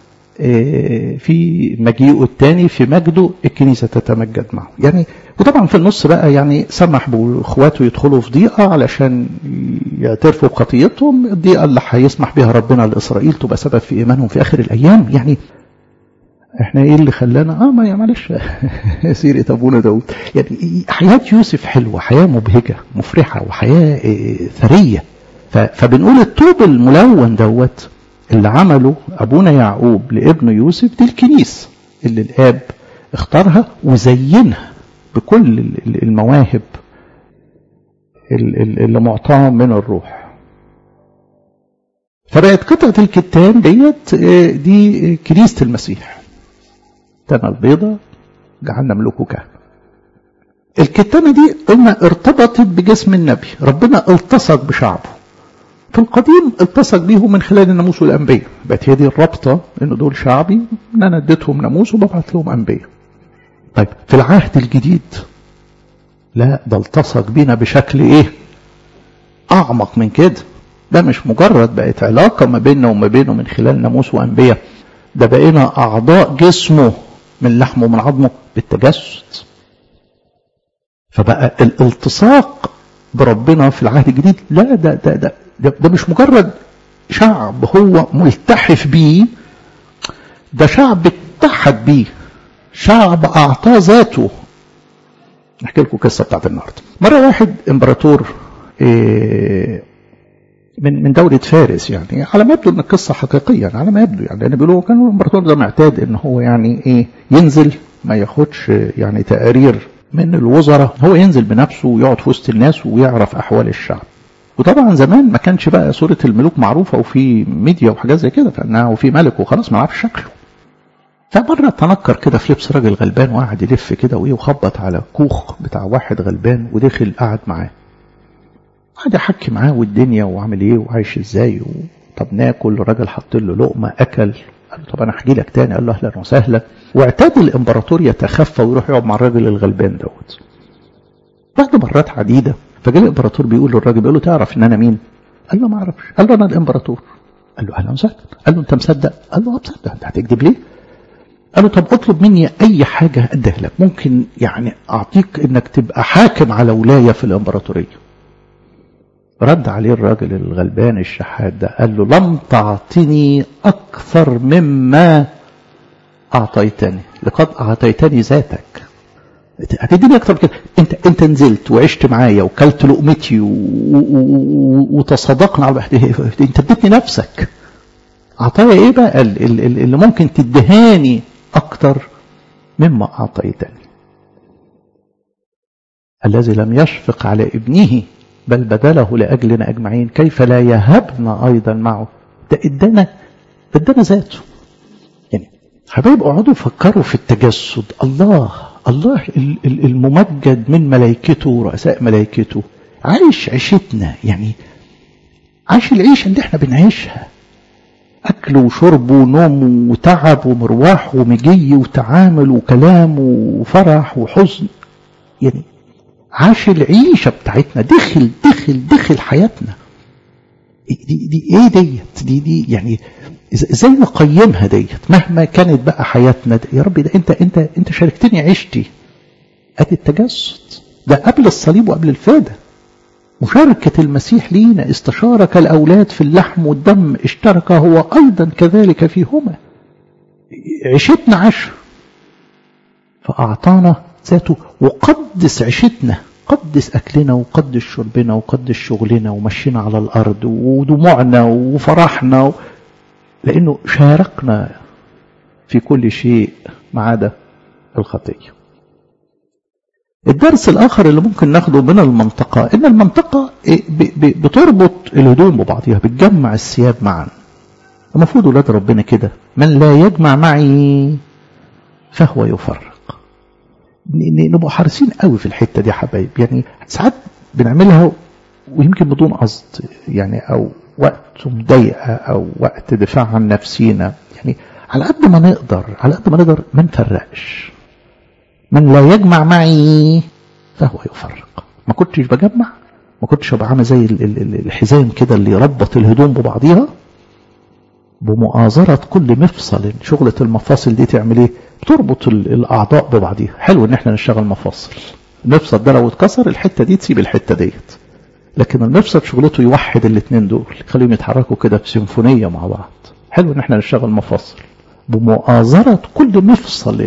Speaker 1: في مجيئه الثاني في مجده الكنيسة تتمجد معه يعني وطبعا في النص بقى يعني سمح باخواته يدخلوا في ضيقة علشان يعترفوا بخطيتهم الضيقة اللي هيسمح بها ربنا لإسرائيل تبقى سبب في إيمانهم في آخر الأيام يعني احنا ايه اللي خلانا اه ما معلش سيرة ابونا داود يعني حياة يوسف حلوة حياة مبهجة مفرحة وحياة ثرية فبنقول الطوب الملون دوت اللي عمله أبونا يعقوب لابنه يوسف دي الكنيسة اللي الآب اختارها وزينها بكل المواهب اللي معطاة من الروح فبقت قطعة الكتان ديت دي كنيسة المسيح تنا البيضة جعلنا ملوكه كهنة الكتانة دي قلنا ارتبطت بجسم النبي ربنا التصق بشعبه في القديم التصق بيهم من خلال الناموس والانبياء بقت هي دي الرابطه ان دول شعبي ان انا اديتهم ناموس وببعت لهم انبياء طيب في العهد الجديد لا ده التصق بينا بشكل ايه اعمق من كده ده مش مجرد بقت علاقة ما بيننا وما بينه من خلال ناموس وانبياء ده بقينا اعضاء جسمه من لحمه ومن عظمه بالتجسد فبقى الالتصاق بربنا في العهد الجديد لا ده ده ده ده, ده مش مجرد شعب هو ملتحف بيه ده شعب اتحد بيه شعب اعطاه ذاته نحكي لكم قصة بتاعت النهاردة مرة واحد امبراطور إيه من من دولة فارس يعني على ما يبدو ان القصة حقيقية على ما يبدو يعني لان بيقولوا كان الامبراطور ده معتاد ان هو يعني ايه ينزل ما ياخدش يعني تقارير من الوزراء هو ينزل بنفسه ويقعد في وسط الناس ويعرف احوال الشعب وطبعا زمان ما كانش بقى صورة الملوك معروفة وفي ميديا وحاجات زي كده فانها وفي ملك وخلاص ما نعرفش شكله فمرة تنكر كده في لبس راجل غلبان وقعد يلف كده وايه وخبط على كوخ بتاع واحد غلبان ودخل قعد معاه قعد يحكي معاه والدنيا وعامل ايه وعايش ازاي و... طب ناكل الراجل حط له لقمه اكل قال له طب انا احكي لك تاني قال له اهلا وسهلا واعتاد الامبراطور يتخفى ويروح يقعد مع الراجل الغلبان دوت بعد مرات عديده فجاء الامبراطور بيقول للراجل بيقول له تعرف ان انا مين؟ قال له ما اعرفش قال له انا الامبراطور قال له اهلا وسهلا قال له انت مصدق؟ قال له اه مصدق انت هتكذب ليه؟ قال له طب اطلب مني اي حاجه اديها لك ممكن يعني اعطيك انك تبقى حاكم على ولايه في الامبراطوريه رد عليه الراجل الغلبان الشحات ده قال له لم تعطني أكثر مما أعطيتني لقد أعطيتني ذاتك هتديني أكثر كده أنت أنت نزلت وعشت معايا وكلت لقمتي وتصادقنا على أنت اديتني نفسك عطايا إيه بقى اللي ممكن تدهاني أكثر مما أعطيتني الذي لم يشفق على ابنه بل بدله لأجلنا أجمعين كيف لا يهبنا أيضا معه ده إدانا إدانا ذاته يعني حبايب اقعدوا فكروا في التجسد الله الله الممجد من ملائكته ورؤساء ملائكته عايش عيشتنا يعني عايش العيشة اللي احنا بنعيشها أكل وشرب ونوم وتعب ومرواح ومجي وتعامل وكلام وفرح وحزن يعني عاش العيشة بتاعتنا دخل دخل دخل حياتنا دي, دي ايه ديت دي دي يعني ازاي نقيمها ديت مهما كانت بقى حياتنا يا رب ده انت انت انت شاركتني عيشتي ادي التجسد ده قبل الصليب وقبل الفادة مشاركة المسيح لينا استشارك الأولاد في اللحم والدم اشترك هو أيضا كذلك فيهما عيشتنا عشر فأعطانا ذاته وقدس عيشتنا قدس أكلنا وقدس شربنا وقدس شغلنا ومشينا على الأرض ودموعنا وفرحنا لأنه شاركنا في كل شيء ما عدا الخطية الدرس الآخر اللي ممكن ناخده من المنطقة إن المنطقة بتربط الهدوم ببعضها بتجمع الثياب معا المفروض ولاد ربنا كده من لا يجمع معي فهو يفرق نبقى حريصين قوي في الحته دي يا حبايب يعني ساعات بنعملها ويمكن بدون قصد يعني او وقت مضايقه او وقت دفاع عن نفسينا يعني على قد ما نقدر على قد ما نقدر ما نفرقش من لا يجمع معي فهو يفرق ما كنتش بجمع ما كنتش ابقى عامل زي الحزام كده اللي يربط الهدوم ببعضيها بمؤازرة كل مفصل شغلة المفاصل دي تعمل ايه بتربط الاعضاء ببعضيها حلو ان احنا نشتغل مفاصل المفصل ده لو اتكسر الحتة دي تسيب الحتة ديت لكن المفصل شغلته يوحد الاثنين دول يخليهم يتحركوا كده بسيمفونية مع بعض حلو ان احنا نشتغل مفاصل بمؤازرة كل مفصل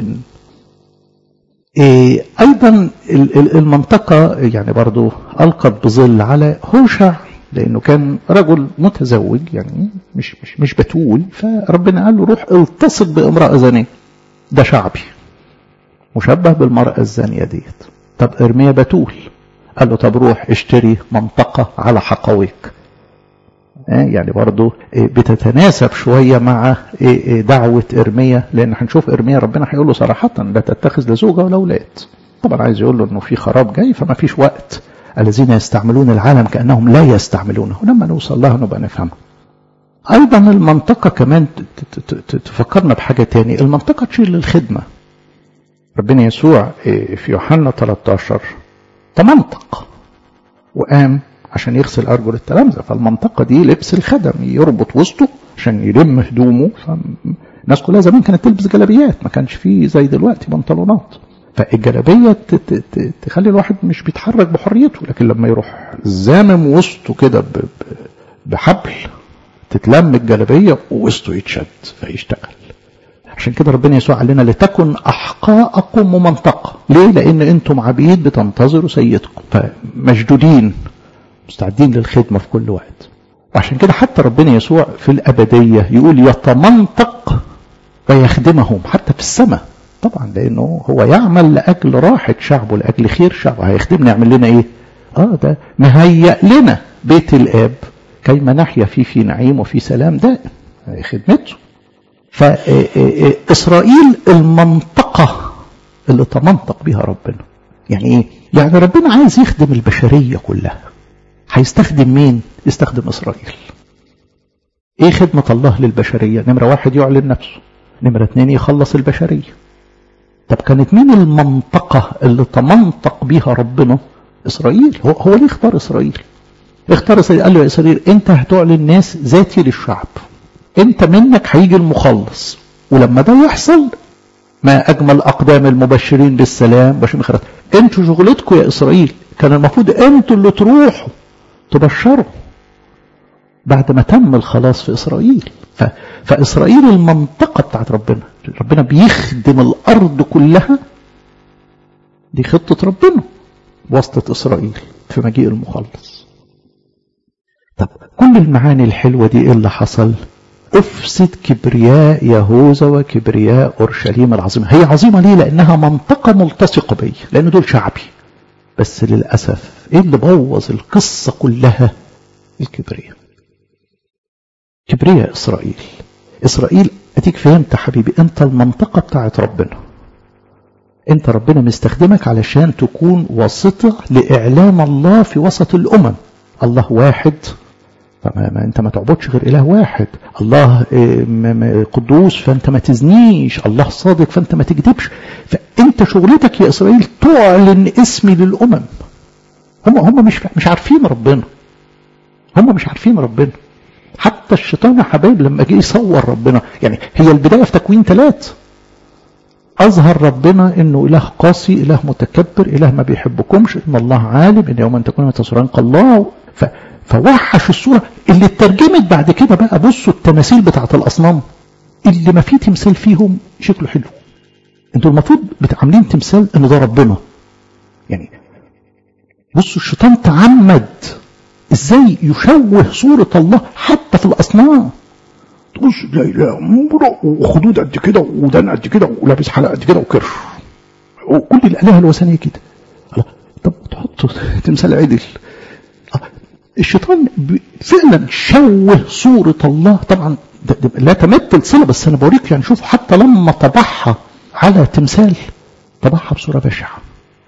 Speaker 1: إيه ايضا المنطقة يعني برضو القت بظل على هوشع لانه كان رجل متزوج يعني مش مش مش بتول فربنا قال له روح التصق بامراه زانيه ده شعبي مشبه بالمراه الزانيه ديت طب ارميا بتول قال له طب روح اشتري منطقه على حقويك يعني برضه بتتناسب شوية مع دعوة إرميا لأن هنشوف إرميا ربنا هيقول له صراحة لا تتخذ لا زوجة ولا أولاد طبعا عايز يقول له إنه في خراب جاي فما فيش وقت الذين يستعملون العالم كأنهم لا يستعملونه لما نوصل لها نبقى نفهمها أيضا المنطقة كمان تفكرنا بحاجة تاني المنطقة تشير للخدمة ربنا يسوع في يوحنا 13 تمنطق وقام عشان يغسل أرجل التلامذة فالمنطقة دي لبس الخدم يربط وسطه عشان يلم هدومه الناس كلها زمان كانت تلبس جلابيات ما كانش فيه زي دلوقتي بنطلونات فالجلابية تخلي الواحد مش بيتحرك بحريته لكن لما يروح زامم وسطه كده بحبل تتلم الجلابية ووسطه يتشد فيشتغل عشان كده ربنا يسوع قال لنا لتكن احقاءكم ممنطقه ليه لان انتم عبيد بتنتظروا سيدكم فمشدودين مستعدين للخدمه في كل وقت وعشان كده حتى ربنا يسوع في الابديه يقول يتمنطق ويخدمهم حتى في السماء طبعا لانه هو يعمل لاجل راحه شعبه لاجل خير شعبه هيخدمنا يعمل لنا ايه اه ده مهيأ لنا بيت الاب كيما نحيا فيه في نعيم وفي سلام دائم خدمته فإسرائيل المنطقة اللي تمنطق بها ربنا يعني ايه يعني ربنا عايز يخدم البشرية كلها هيستخدم مين يستخدم إسرائيل ايه خدمة الله للبشرية نمرة واحد يعلن نفسه نمرة اتنين يخلص البشرية طب كانت مين المنطقة اللي تمنطق بها ربنا إسرائيل هو, هو ليه اختار إسرائيل اختار إسرائيل قال له يا إسرائيل أنت هتعلن ناس ذاتي للشعب أنت منك هيجي المخلص ولما ده يحصل ما أجمل أقدام المبشرين بالسلام بشر خيرات أنتوا شغلتكم يا إسرائيل كان المفروض أنتوا اللي تروحوا تبشروا بعد ما تم الخلاص في إسرائيل ف... فإسرائيل المنطقة بتاعت ربنا ربنا بيخدم الأرض كلها دي خطة ربنا واسطة إسرائيل في مجيء المخلص طب كل المعاني الحلوة دي إيه اللي حصل أفسد كبرياء يهوذا وكبرياء أورشليم العظيمة هي عظيمة ليه لأنها منطقة ملتصقة بي لأن دول شعبي بس للأسف إيه اللي بوظ القصة كلها الكبرياء كبرياء إسرائيل إسرائيل أديك فهمت حبيبي أنت المنطقة بتاعت ربنا أنت ربنا مستخدمك علشان تكون واسطة لإعلان الله في وسط الأمم الله واحد فما ما انت ما تعبدش غير اله واحد الله قدوس فانت ما تزنيش الله صادق فانت ما تكذبش فانت شغلتك يا اسرائيل تعلن اسمي للامم هم هم مش مش عارفين ربنا هم مش عارفين ربنا حتى الشيطان يا حبايب لما جه يصور ربنا يعني هي البدايه في تكوين ثلاث أظهر ربنا إنه إله قاسي إله متكبر إله ما بيحبكمش إن الله عالم إن يوم أن تكون تسران الله ف... فوحش الصورة اللي اترجمت بعد كده بقى بصوا التماثيل بتاعت الأصنام اللي ما في تمثال فيهم شكله حلو انتوا المفروض عاملين تمثال ان ده ربنا يعني بصوا الشيطان تعمد ازاي يشوه صورة الله حتى في الأصنام تبص لا لا مرة وخدود قد كده ودان قد كده ولابس حلقة قد كده وكرش وكل الآلهة الوثنية كده طب تحط تمثال عدل الشيطان فعلا شوه صورة الله طبعا لا تمثل صلة بس أنا بوريك يعني شوف حتى لما طبعها على تمثال طبعها بصورة بشعة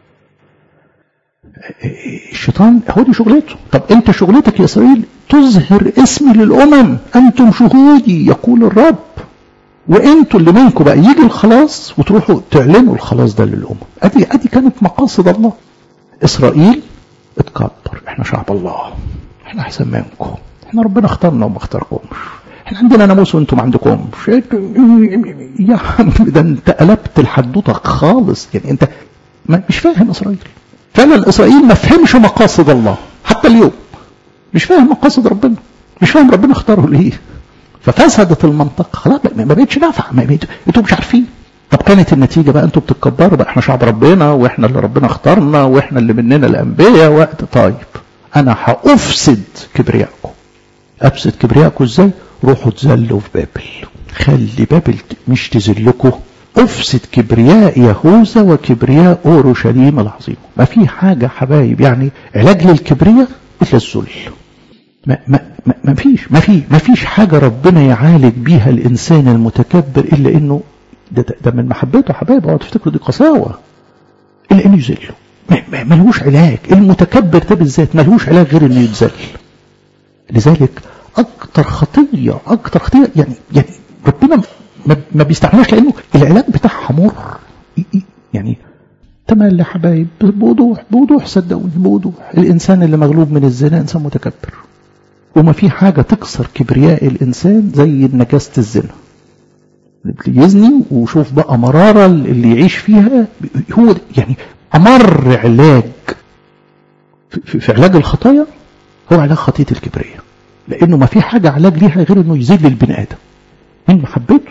Speaker 1: الشيطان هو دي شغلته طب انت شغلتك يا اسرائيل تظهر اسمي للامم انتم شهودي يقول الرب وانتوا اللي منكم بقى يجي الخلاص وتروحوا تعلنوا الخلاص ده للامم ادي ادي كانت مقاصد الله اسرائيل اتكبر احنا شعب الله احنا احسن منكم احنا ربنا اختارنا وما اختاركمش احنا عندنا ناموس وانتم ما عندكمش يا عم ده انت قلبت الحدوته خالص يعني انت ما مش فاهم اسرائيل فعلا اسرائيل ما فهمش مقاصد الله حتى اليوم مش فاهم مقاصد ربنا مش فاهم ربنا اختاره ليه ففسدت المنطقه خلاص ما بقتش نافعه انتوا مش عارفين طب كانت النتيجه بقى انتوا بتتكبروا بقى احنا شعب ربنا واحنا اللي ربنا اختارنا واحنا اللي مننا الانبياء وقت طيب انا هافسد كبريائكم افسد كبريائكم ازاي روحوا تزلوا في بابل خلي بابل مش تذلكم افسد كبرياء يهوذا وكبرياء اورشليم العظيم ما في حاجه حبايب يعني علاج للكبرياء مثل الذل ما, ما, ما, ما فيش ما في ما فيش حاجه ربنا يعالج بيها الانسان المتكبر الا انه ده, ده, ده من محبته حبايب اوعوا تفتكروا دي قساوه الا انه يذله ملهوش علاج المتكبر ده بالذات ملهوش علاج غير انه يتذل لذلك اكتر خطيه اكتر خطيه يعني يعني ربنا ما بيستعملهاش لانه العلاج بتاعها مر يعني تملي حبايب بوضوح بوضوح صدقوني بوضوح الانسان اللي مغلوب من الزنا انسان متكبر وما في حاجه تكسر كبرياء الانسان زي نجاسه الزنا اللي يزني وشوف بقى مراره اللي يعيش فيها هو يعني امر علاج في, في علاج الخطايا هو علاج خطيه الكبرياء لانه ما في حاجه علاج ليها غير انه يذل البني ادم من محبته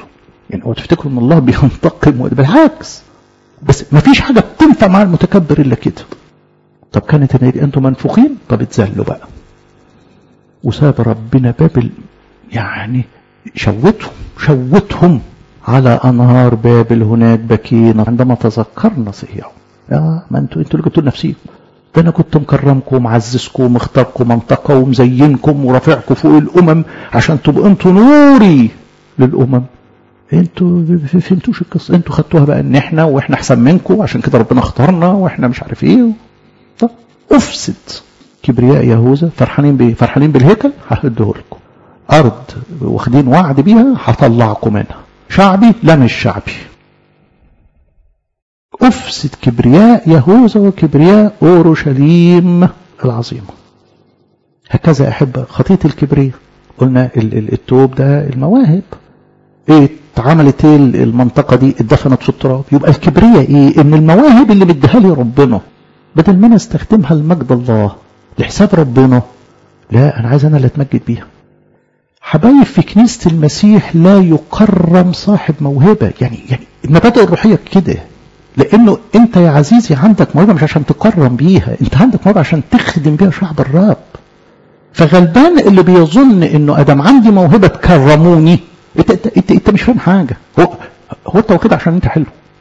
Speaker 1: يعني هو تفتكروا ان الله بينتقم بالعكس بس ما فيش حاجه بتنفع مع المتكبر الا كده طب كانت النية انتوا منفوخين طب اتذلوا بقى وساب ربنا بابل يعني شوتهم شوتهم على انهار بابل هناك بكينا عندما تذكرنا صيام يا ما انتوا انتوا اللي جبتوا لنفسيكم ده انا كنت مكرمكم ومعززكم ومختاركم منطقه ومزينكم ورافعكم فوق الامم عشان تبقوا انتوا نوري للامم انتوا فهمتوش القصه انتوا خدتوها بقى ان احنا واحنا احسن منكم عشان كده ربنا اختارنا واحنا مش عارف ايه طب افسد كبرياء يهوذا فرحانين بايه؟ فرحانين بالهيكل ههده لكم ارض واخدين وعد بيها هطلعكم منها شعبي لا مش شعبي افسد كبرياء يهوذا وكبرياء اورشليم العظيمه هكذا احب خطيه الكبرياء قلنا التوب ده المواهب ايه اتعملت ايه المنطقه دي اتدفنت في التراب يبقى الكبرياء ايه ان المواهب اللي مديها لي ربنا بدل ما انا استخدمها لمجد الله لحساب ربنا لا انا عايز انا اللي اتمجد بيها حبايب في كنيسة المسيح لا يكرم صاحب موهبة يعني يعني المبادئ الروحية كده لانه انت يا عزيزي عندك موهبة مش عشان تكرم بيها انت عندك موهبة عشان تخدم بيها شعب الرب فغلبان اللي بيظن انه ادم عندي موهبة تكرموني انت انت انت, انت مش فاهم حاجة هو هو انت واخدها عشان انت حلو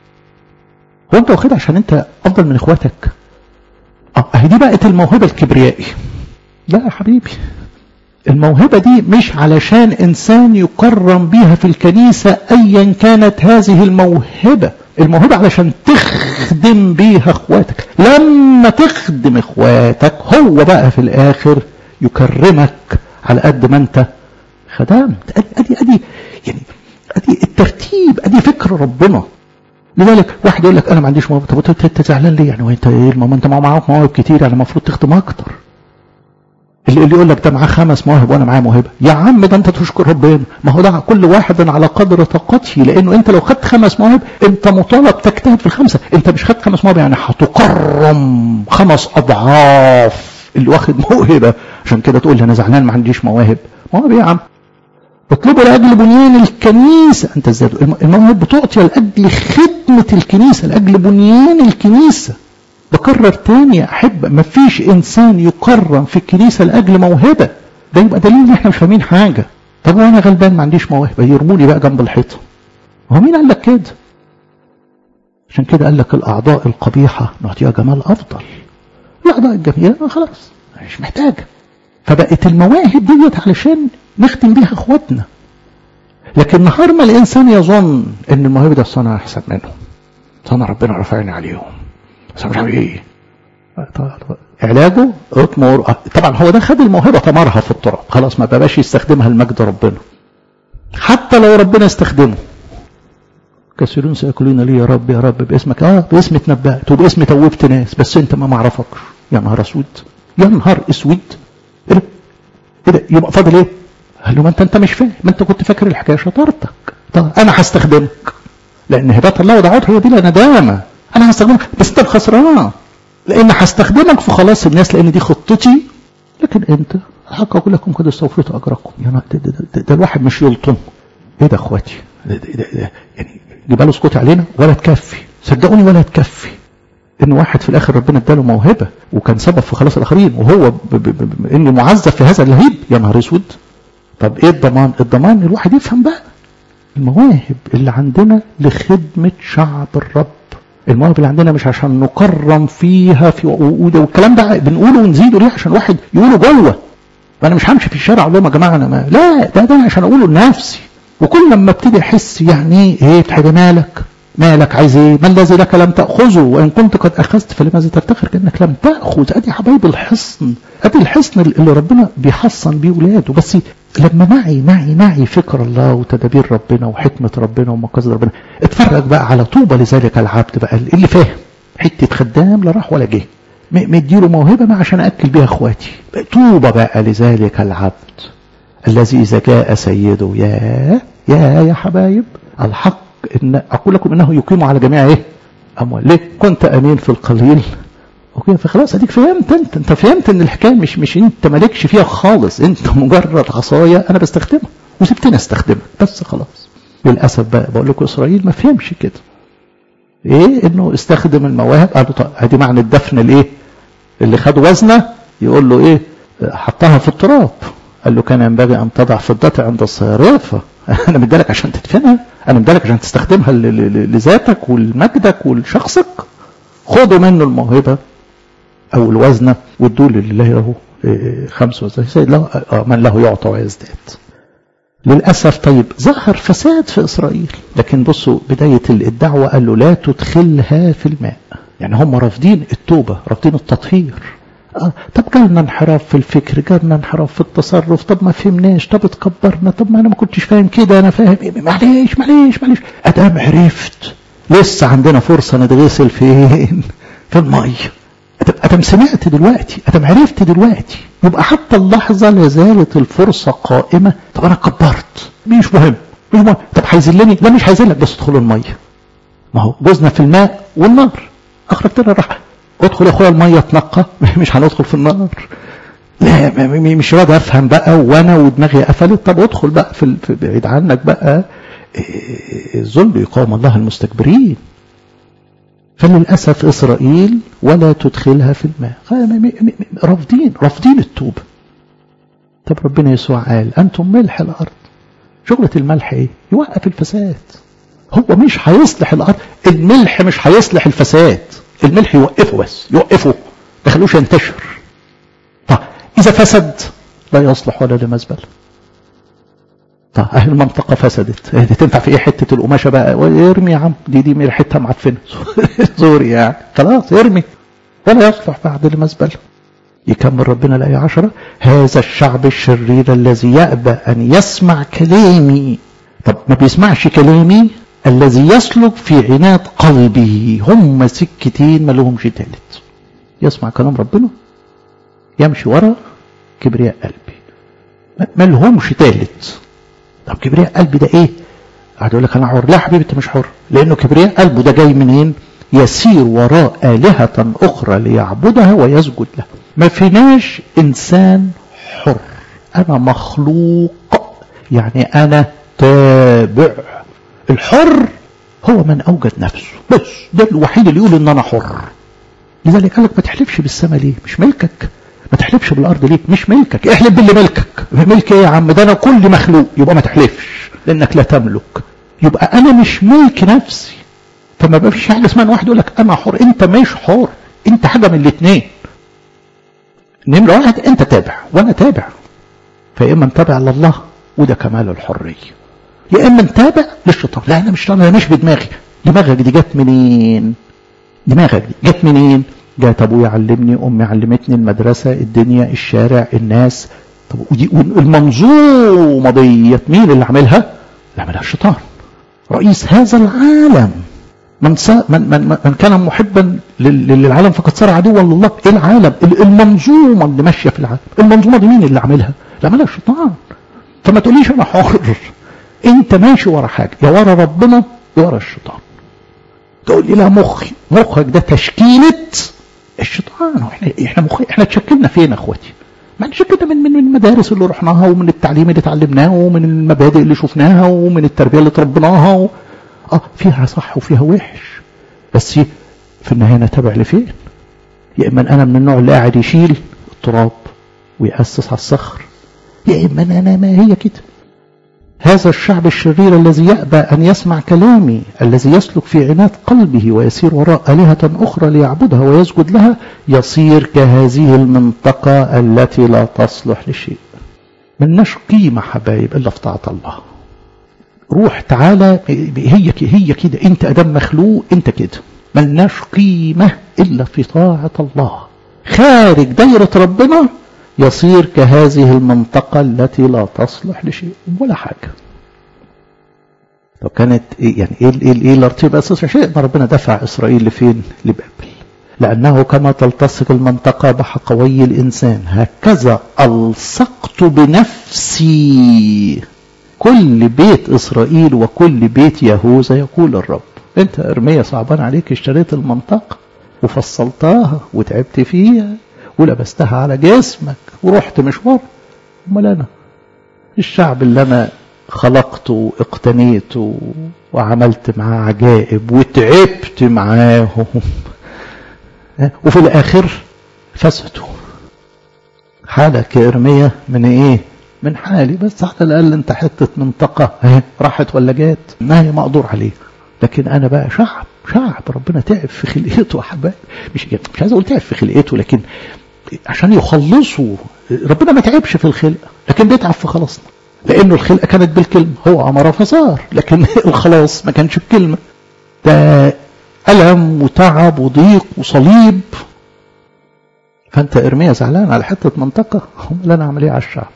Speaker 1: هو انت واخدها عشان انت افضل من اخواتك اه اهي دي بقت الموهبة الكبريائي لا يا حبيبي الموهبة دي مش علشان إنسان يكرم بيها في الكنيسة أيا كانت هذه الموهبة الموهبة علشان تخدم بيها اخواتك لما تخدم اخواتك هو بقى في الآخر يكرمك على قد ما انت خدمت ادي ادي يعني ادي الترتيب ادي فكر ربنا لذلك واحد يقول لك انا ما عنديش موهبه طب انت زعلان ليه يعني وانت ايه ما انت معاك مواهب كتير يعني المفروض تخدم اكتر اللي, اللي يقول لك ده معاه خمس مواهب وانا معايا موهبه يا عم ده انت تشكر ربنا ما هو ده كل واحد على قدر طاقته لانه انت لو خدت خمس مواهب انت مطالب تجتهد في الخمسه انت مش خدت خمس مواهب يعني هتكرم خمس اضعاف اللي واخد موهبه عشان كده تقول لي انا زعلان ما عنديش مواهب مواهب ايه يا عم اطلبوا لاجل بنيان الكنيسه انت ازاي المواهب بتعطي لاجل خدمه الكنيسه لاجل بنيان الكنيسه بكرر تاني يا أحب ما فيش إنسان يكرم في الكنيسة لأجل موهبة ده يبقى دليل إن إحنا مش فاهمين حاجة طب وأنا غلبان ما عنديش موهبة يرموني بقى جنب الحيطة هو مين قال لك كده عشان كده قال لك الأعضاء القبيحة نعطيها جمال أفضل الأعضاء الجميلة خلاص مش محتاجة فبقت المواهب ديت علشان نخدم بيها اخواتنا لكن نهار ما الانسان يظن ان الموهبه ده انا احسن منهم انا ربنا رفعني عليهم بس مش عارف ايه علاجه اطمر طبعا هو ده خد الموهبه طمرها في التراب خلاص ما بقاش يستخدمها لمجد ربنا حتى لو ربنا استخدمه كثيرون سيقولون لي يا رب يا رب باسمك اه باسم اتنبأت وباسم توبت ناس بس انت ما معرفكش يا نهار اسود يا نهار اسود ايه ده ايه ده يبقى فاضل ايه قال له ما انت انت مش فاهم ما انت كنت فاكر الحكايه شطارتك طب انا هستخدمك لان هبات الله ودعوته هي دي ندامه انا هستخدمك بس انت خسران لان هستخدمك في خلاص الناس لان دي خطتي لكن انت الحق اقول لكم قد استوفيت اجركم يا ده, ده, ده, ده الواحد مش يلطم ايه ده اخواتي ده, ده, ده, ده يعني جبال اسقطي علينا ولا تكفي صدقوني ولا تكفي ان واحد في الاخر ربنا اداله موهبه وكان سبب في خلاص الاخرين وهو ب ب ب انه معذب في هذا اللهيب يا نهار اسود طب ايه الضمان الضمان الواحد يفهم بقى المواهب اللي عندنا لخدمه شعب الرب المواهب اللي عندنا مش عشان نكرم فيها في والكلام ده بنقوله ونزيده ليه عشان واحد يقوله جوه انا مش همشي في الشارع اقول لهم يا جماعه انا ما لا ده ده عشان اقوله لنفسي وكل لما ابتدي احس يعني ايه بتحب مالك مالك عايز ايه ما الذي لك لم تاخذه وان كنت قد اخذت فلماذا تفتخر كانك لم تاخذ ادي حبايب الحصن ادي الحصن اللي ربنا بيحصن بيه ولاده بس لما معي معي معي فكر الله وتدابير ربنا وحكمه ربنا ومقاصد ربنا اتفرج بقى على طوبى لذلك العبد بقى اللي فاهم حته خدام لا راح ولا جه مديله موهبه ما عشان اكل بيها اخواتي طوبى بقى لذلك العبد الذي اذا جاء سيده يا يا يا حبايب الحق إن أقول لكم إنه يقيم على جميع إيه أموال ليه كنت أمين في القليل أوكي فخلاص أديك فهمت أنت أنت فهمت إن الحكاية مش مش أنت مالكش فيها خالص أنت مجرد عصاية أنا بستخدمها وسبتني أستخدمها بس خلاص للاسف بقى بقول لكم اسرائيل ما فهمش كده ايه انه استخدم المواهب قالوا طيب ادي معنى الدفن الايه اللي خد وزنه يقول له ايه حطها في التراب قال له كان ينبغي ان تضع فضتي عند الصيرفه انا مدالك عشان تدفنها انا مدالك عشان تستخدمها لذاتك ولمجدك ولشخصك خدوا منه الموهبه او الوزنه وادوا لله له خمس وزن له من له يعطى ويزداد للأسف طيب ظهر فساد في إسرائيل لكن بصوا بداية الدعوة قال له لا تدخلها في الماء يعني هم رافضين التوبة رافضين التطهير آه طب جالنا انحراف في الفكر جالنا انحراف في التصرف طب ما فهمناش طب اتكبرنا طب ما انا ما كنتش فاهم كده انا فاهم إيه معلش معلش معلش ادام عرفت لسه عندنا فرصة نتغسل فين في المية ادم سمعت دلوقتي ادم عرفت دلوقتي يبقى حتى اللحظة لا زالت الفرصة قائمة طب انا كبرت مش مهم مش مهم طب هيذلني لا مش هيذلك بس ادخلوا المية ما هو جوزنا في الماء والنار اخرجتنا الراحة ادخل يا اخويا المية تنقى مش هندخل في النار لا مش راضي افهم بقى وانا ودماغي قفلت طب ادخل بقى في بعيد عنك بقى الظلم يقاوم الله المستكبرين فللأسف إسرائيل ولا تدخلها في الماء رافضين رافضين التوبة طب ربنا يسوع قال أنتم ملح الأرض شغلة الملح إيه يوقف الفساد هو مش هيصلح الأرض الملح مش هيصلح الفساد الملح يوقفه بس يوقفه ما يخلوش ينتشر طب إذا فسد لا يصلح ولا لمزبلة طب اهل المنطقه فسدت دي تنفع في ايه حته القماشه بقى ارمي يا عم دي دي ريحتها معفنه زوري يعني خلاص ارمي ولا يصلح بعد المزبله يكمل ربنا الايه عشرة هذا الشعب الشرير الذي يأبى أن يسمع كلامي طب ما بيسمعش كلامي الذي يسلك في عناد قلبه هم سكتين ما لهمش تالت يسمع كلام ربنا يمشي ورا كبرياء قلبي ما لهمش تالت طب كبرياء قلبي ده ايه قاعد يقول لك انا حر لا حبيبي انت مش حر لانه كبرياء قلبه ده جاي منين يسير وراء آلهة أخرى ليعبدها ويسجد لها ما فيناش إنسان حر أنا مخلوق يعني أنا تابع الحر هو من أوجد نفسه بس ده الوحيد اللي يقول إن أنا حر لذلك قال لك ما تحلفش بالسماء ليه مش ملكك ما تحلفش بالارض ليه مش ملكك احلف باللي ملكك ملك ايه يا عم ده انا كل مخلوق يبقى ما تحلفش لانك لا تملك يبقى انا مش ملك نفسي فما بقى فيش حاجه اسمها ان واحد يقول لك انا حر انت مش حر انت حاجه من الاثنين نمره واحد انت تابع وانا تابع فيا اما نتابع لله وده كمال الحريه يا اما نتابع للشيطان لا انا مش انا مش بدماغي دماغك دي جت منين دماغك دي جت منين جات ابويا علمني امي علمتني المدرسه الدنيا الشارع الناس طب ودي المنظومه ديت مين اللي عاملها؟ اللي عاملها الشيطان رئيس هذا العالم من, سا من, من, من كان محبا للعالم فقد صار عدوا لله ايه العالم المنظومه اللي ماشيه في العالم المنظومه دي مين اللي عاملها؟ اللي عاملها الشيطان فما تقوليش انا حر انت ماشي ورا حاجه يا ورا ربنا يا ورا الشيطان تقول لي لا مخي مخك ده تشكيله الشيطان احنا احنا مخ... احنا اتشكلنا فين يا اخواتي؟ ما اتشكلنا من من المدارس اللي رحناها ومن التعليم اللي اتعلمناه ومن المبادئ اللي شفناها ومن التربيه اللي تربيناها و... اه فيها صح وفيها وحش بس في النهايه نتابع لفين؟ يا اما انا من النوع اللي قاعد يشيل التراب ويأسس على الصخر يا اما انا ما هي كده هذا الشعب الشرير الذي يأبى أن يسمع كلامي الذي يسلك في عناد قلبه ويسير وراء آلهة أخرى ليعبدها ويسجد لها يصير كهذه المنطقة التي لا تصلح لشيء ملناش قيمة حبايب إلا في طاعة الله روح تعالى هي هي كده انت ادم مخلوق انت كده ملناش قيمة الا في طاعة الله خارج دايرة ربنا يصير كهذه المنطقة التي لا تصلح لشيء ولا حاجة طب كانت إيه يعني ايه ايه, إيه الارتباط اساسا شيء ما ربنا دفع اسرائيل لفين لبابل لانه كما تلتصق المنطقة بحقوي الانسان هكذا الصقت بنفسي كل بيت اسرائيل وكل بيت يهوذا يقول الرب انت ارميا صعبان عليك اشتريت المنطقة وفصلتها وتعبت فيها ولبستها على جسمك ورحت مشوار امال انا الشعب اللي انا خلقته واقتنيته وعملت معاه عجائب وتعبت معاهم وفي الآخر فسدوا حالك يا إرميا من إيه من حالي بس على الأقل أنت حتة منطقة اهي راحت ولا جات ما هي مقدور عليه لكن أنا بقى شعب شعب ربنا تعب في خلقته أحباب مش مش عايز أقول تعب في خلقته لكن عشان يخلصوا ربنا ما تعبش في الخلق لكن بيتعب في خلاصنا لأنه الخلقة كانت بالكلمة هو أمر فصار لكن الخلاص ما كانش بكلمة ده ألم وتعب وضيق وصليب فأنت إرميا زعلان على حتة منطقة هم اللي أنا أعمل إيه على الشعب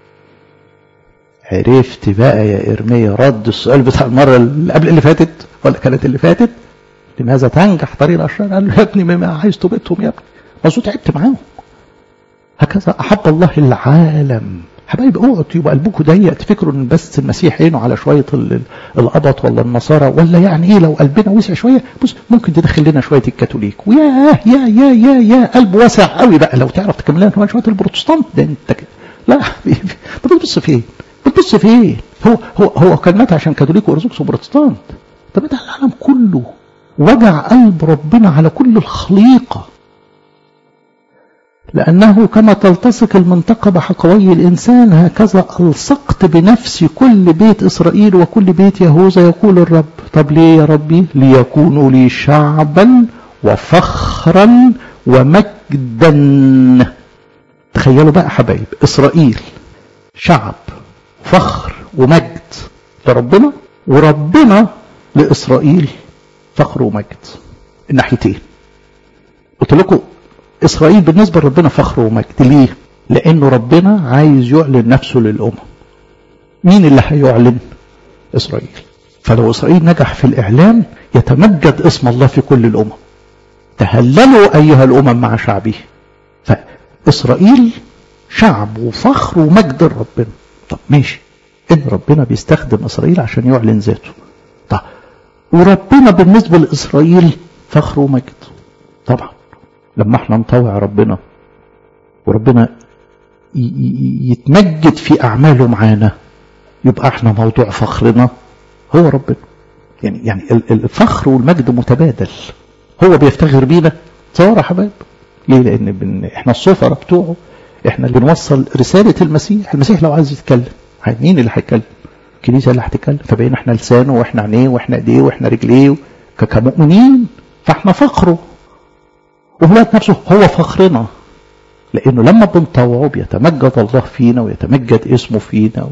Speaker 1: عرفت بقى يا إرميا رد السؤال بتاع المرة اللي قبل اللي فاتت ولا كانت اللي فاتت لماذا تنجح طريق الأشرار قال له يا ابني ما عايز تبيتهم يا ابني مظبوط تعبت معاهم هكذا أحب الله العالم حبايب اوعوا يبقى قلبكم ضيق تفكروا ان بس المسيح عينه على شويه القبط ولا النصارى ولا يعني ايه لو قلبنا وسع شويه بص ممكن تدخل لنا شويه الكاثوليك وياه يا يا يا يا قلب واسع قوي بقى لو تعرف تكمل لنا كمان شويه البروتستانت ده انت كده لا حبيبي طب بتبص فين؟ بتبص فين؟ هو هو هو كلمات عشان كاثوليك وارثوذكس وبروتستانت طب ده العالم كله وجع قلب ربنا على كل الخليقه لأنه كما تلتصق المنطقة بحقوي الإنسان هكذا ألصقت بنفسي كل بيت إسرائيل وكل بيت يهوذا يقول الرب طب ليه يا ربي ليكونوا لي شعبا وفخرا ومجدا تخيلوا بقى حبايب إسرائيل شعب فخر ومجد لربنا وربنا لإسرائيل فخر ومجد الناحيتين قلت لكم إسرائيل بالنسبة لربنا فخر ومجد ليه؟ لأنه ربنا عايز يعلن نفسه للأمم مين اللي هيعلن؟ إسرائيل فلو إسرائيل نجح في الإعلان يتمجد اسم الله في كل الأمم تهللوا أيها الأمم مع شعبه فإسرائيل شعب وفخر ومجد ربنا طب ماشي إن ربنا بيستخدم إسرائيل عشان يعلن ذاته طب وربنا بالنسبة لإسرائيل فخر ومجد طبعا لما احنا نطوع ربنا وربنا يتمجد في أعماله معانا يبقى احنا موضوع فخرنا هو ربنا يعني يعني الفخر والمجد متبادل هو بيفتخر بينا تصور يا حبايب ليه لان بن احنا السفراء بتوعه احنا اللي بنوصل رساله المسيح المسيح لو عايز يتكلم مين اللي هيتكلم الكنيسه اللي هتتكلم فبقينا احنا لسانه واحنا عينيه واحنا ايديه واحنا رجليه كمؤمنين فاحنا فخره وهو نفسه هو فخرنا لانه لما بنطوعه بيتمجد الله فينا ويتمجد اسمه فينا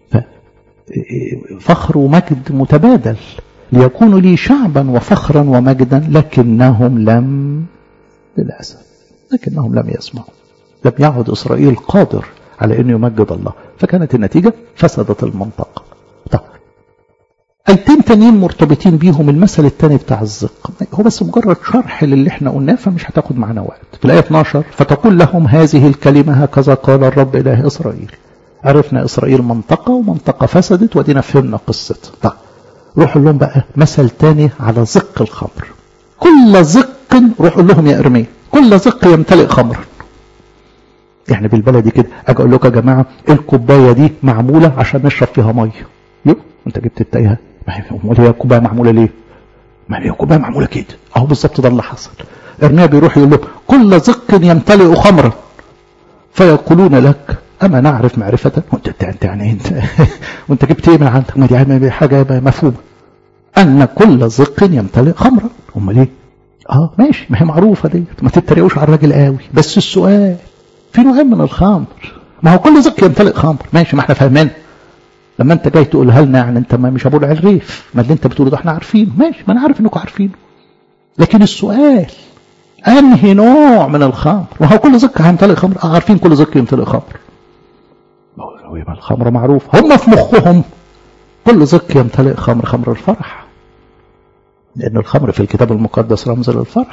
Speaker 1: فخر ومجد متبادل ليكونوا لي شعبا وفخرا ومجدا لكنهم لم للاسف لكنهم لم يسمعوا لم يعد اسرائيل قادر على انه يمجد الله فكانت النتيجه فسدت المنطقه طب ايتين تانيين مرتبطين بيهم المثل الثاني بتاع الزق هو بس مجرد شرح للي احنا قلناه فمش هتاخد معانا وقت في الايه 12 فتقول لهم هذه الكلمه هكذا قال الرب اله اسرائيل عرفنا اسرائيل منطقه ومنطقه فسدت ودينا فهمنا قصتها طيب روحوا لهم بقى مثل تاني على زق الخمر كل زق روحوا لهم يا ارميا كل زق يمتلئ خمرا يعني بالبلدي كده اجي اقول لكم يا جماعه الكوبايه دي معموله عشان نشرب فيها ميه يو انت جبت التايهه ما هي امال هي الكوبايه معموله ليه؟ ما هي الكوبايه معموله كده اهو بالظبط ده اللي حصل ارميا بيروح يقول له كل زق يمتلئ خمرا فيقولون لك اما نعرف معرفه وانت انت يعني انت وانت جبت ايه من عندك؟ ما دي حاجه مفهومه ان كل زق يمتلئ خمرا امال ايه؟ اه ماشي ما هي معروفه دي ما تتريقوش على الراجل قوي بس السؤال في نوعين من الخمر ما هو كل زق يمتلئ خمر ماشي ما احنا فاهمين لما انت جاي تقولها لنا يعني انت ما مش ابو العريف ما اللي انت بتقوله ده احنا عارفينه ماشي ما انا عارف انكم عارفينه لكن السؤال انهي نوع من الخمر ما هو كل زق هيمتلئ خمر اه عارفين كل زق يمتلئ خمر هو يبقى الخمر معروف هم في مخهم كل زق يمتلئ خمر خمر الفرح لأن الخمر في الكتاب المقدس رمز للفرح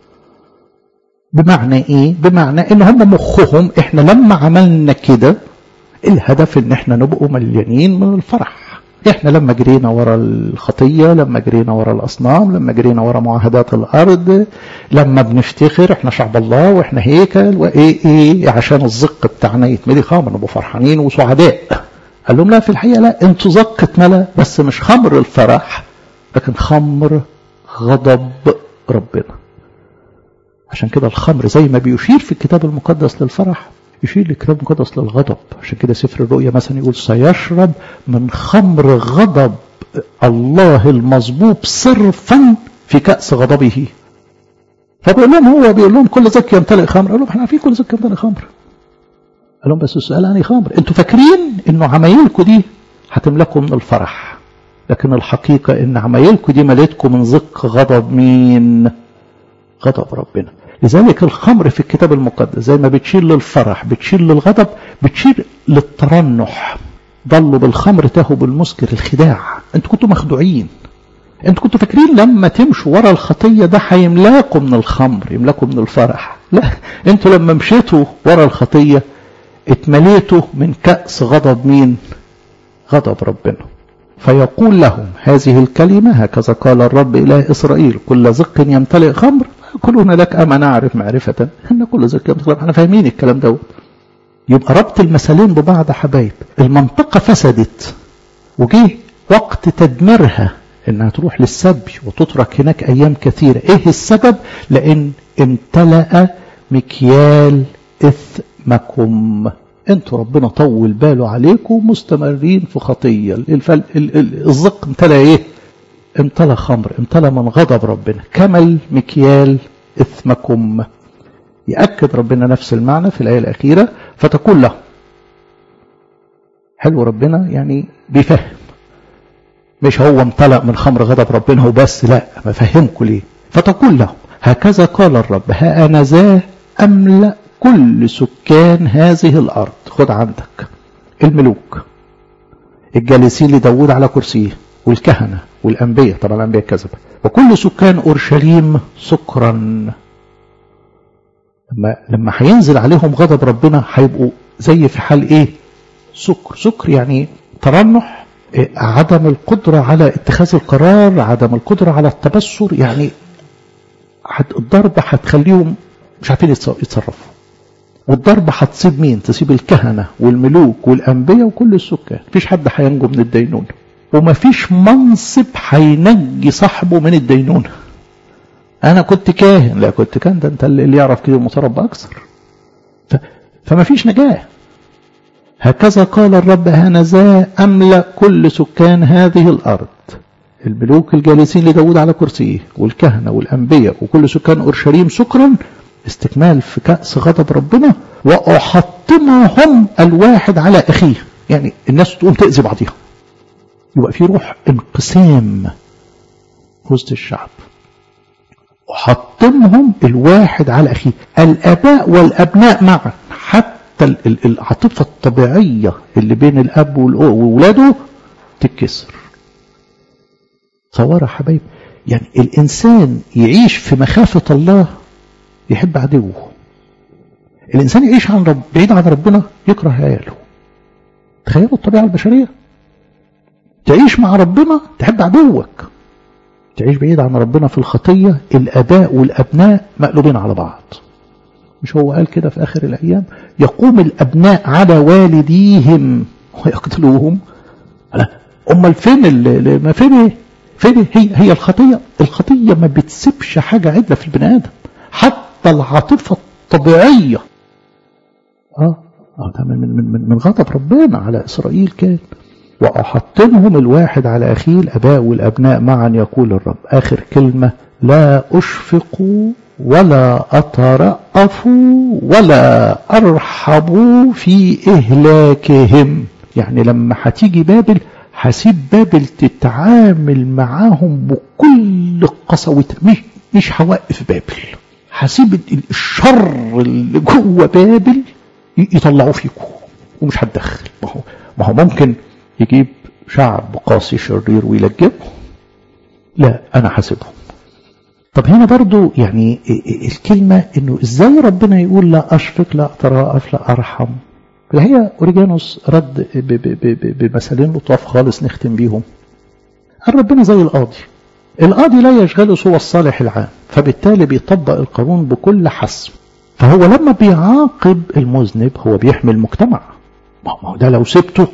Speaker 1: بمعنى ايه بمعنى ان هم مخهم احنا لما عملنا كده الهدف ان احنا نبقوا مليانين من الفرح احنا لما جرينا ورا الخطية لما جرينا ورا الاصنام لما جرينا ورا معاهدات الارض لما بنفتخر احنا شعب الله واحنا هيكل وايه ايه عشان الزق بتاعنا يتملي خمر نبقوا فرحانين وسعداء قال لهم لا في الحقيقة لا انتوا زقة ملا بس مش خمر الفرح لكن خمر غضب ربنا عشان كده الخمر زي ما بيشير في الكتاب المقدس للفرح يشير الكتاب المقدس للغضب عشان كده سفر الرؤيا مثلا يقول سيشرب من خمر غضب الله المصبوب صرفا في كأس غضبه فبيقول لهم هو بيقول لهم كل زك يمتلئ خمر قال لهم احنا عارفين كل زك يمتلئ خمر قال لهم بس السؤال عن خمر انتوا فاكرين انه عمايلكم دي هتملكوا من الفرح لكن الحقيقة ان عمايلكم دي مليتكم من زق غضب مين غضب ربنا لذلك الخمر في الكتاب المقدس زي ما بتشير للفرح بتشير للغضب بتشير للترنح ضلوا بالخمر تاهوا بالمسكر الخداع انتوا كنتوا مخدوعين انتوا كنتوا فاكرين لما تمشوا ورا الخطيه ده هيملاكوا من الخمر يملاكوا من الفرح لا انتوا لما مشيتوا ورا الخطيه اتمليتوا من كأس غضب مين غضب ربنا فيقول لهم هذه الكلمة هكذا قال الرب إله إسرائيل كل زق يمتلئ خمر كلنا لك أما نعرف معرفة إن كل زق يمتلئ خمر احنا فاهمين الكلام دوت يبقى ربط المثلين ببعض حبايب المنطقة فسدت وجه وقت تدميرها انها تروح للسبي وتترك هناك ايام كثيرة ايه السبب لان امتلأ مكيال اثمكم انتوا ربنا طول باله عليكم مستمرين في خطية الفل... الزق امتلأ ايه امتلأ خمر امتلأ من غضب ربنا كمل مكيال اثمكم يأكد ربنا نفس المعنى في الآية الأخيرة فتقول له حلو ربنا يعني بيفهم مش هو امتلأ من خمر غضب ربنا وبس لا بفهمكم ليه فتقول له هكذا قال الرب ها أنا ذا أملأ كل سكان هذه الأرض خد عندك الملوك الجالسين لداود على كرسيه والكهنة والأنبياء طبعا الأنبياء كذب وكل سكان أورشليم سكرا لما لما هينزل عليهم غضب ربنا هيبقوا زي في حال ايه سكر سكر يعني ترنح إيه عدم القدرة على اتخاذ القرار عدم القدرة على التبصر يعني الضربة هتخليهم مش عارفين يتصرفوا والضربة هتصيب مين تصيب الكهنة والملوك والأنبياء وكل السكان مفيش حد هينجو من الدينونة ومفيش منصب هينجي صاحبه من الدينونة انا كنت كاهن لا كنت كاهن ده انت اللي يعرف كده متربى اكثر ف... فما فيش نجاه هكذا قال الرب هنذا املا كل سكان هذه الارض الملوك الجالسين لداود على كرسيه والكهنه والانبياء وكل سكان اورشليم سكرا استكمال في كأس غضب ربنا وأحطمهم الواحد على أخيه يعني الناس تقوم تأذي بعضها يبقى في روح انقسام في وسط الشعب وحطمهم الواحد على أخيه الآباء والأبناء معا حتى العاطفة الطبيعية اللي بين الأب وولاده تتكسر تصور يا حبايب يعني الإنسان يعيش في مخافة الله يحب عدوه الإنسان يعيش عن رب بعيد عن ربنا يكره عياله تخيلوا الطبيعة البشرية تعيش مع ربنا تحب عدوك تعيش بعيد عن ربنا في الخطية الأباء والأبناء مقلوبين على بعض مش هو قال كده في آخر الأيام يقوم الأبناء على والديهم ويقتلوهم لا أمال فين اللي ما فين ايه فين هي هي الخطية الخطية ما بتسيبش حاجة عدلة في البني آدم حتى العاطفة الطبيعية اه اه ده من من من, من غضب ربنا على إسرائيل كان وأحطمهم الواحد على أخيه الأباء والأبناء معا يقول الرب آخر كلمة لا أشفق ولا أترأف ولا أرحب في إهلاكهم يعني لما هتيجي بابل هسيب بابل تتعامل معاهم بكل قسوة مش مش هوقف بابل هسيب الشر اللي جوه بابل يطلعوه فيكم ومش هتدخل ما هو ما هو ممكن يجيب شعب قاسي شرير ويلجمه لا انا حاسبهم طب هنا برضو يعني الكلمة انه ازاي ربنا يقول لا اشفق لا اترأف لا ارحم هي اوريجانوس رد بمثالين لطاف خالص نختم بيهم قال ربنا زي القاضي القاضي لا يشغله سوى الصالح العام فبالتالي بيطبق القانون بكل حسم فهو لما بيعاقب المذنب هو بيحمي المجتمع ما هو ده لو سبته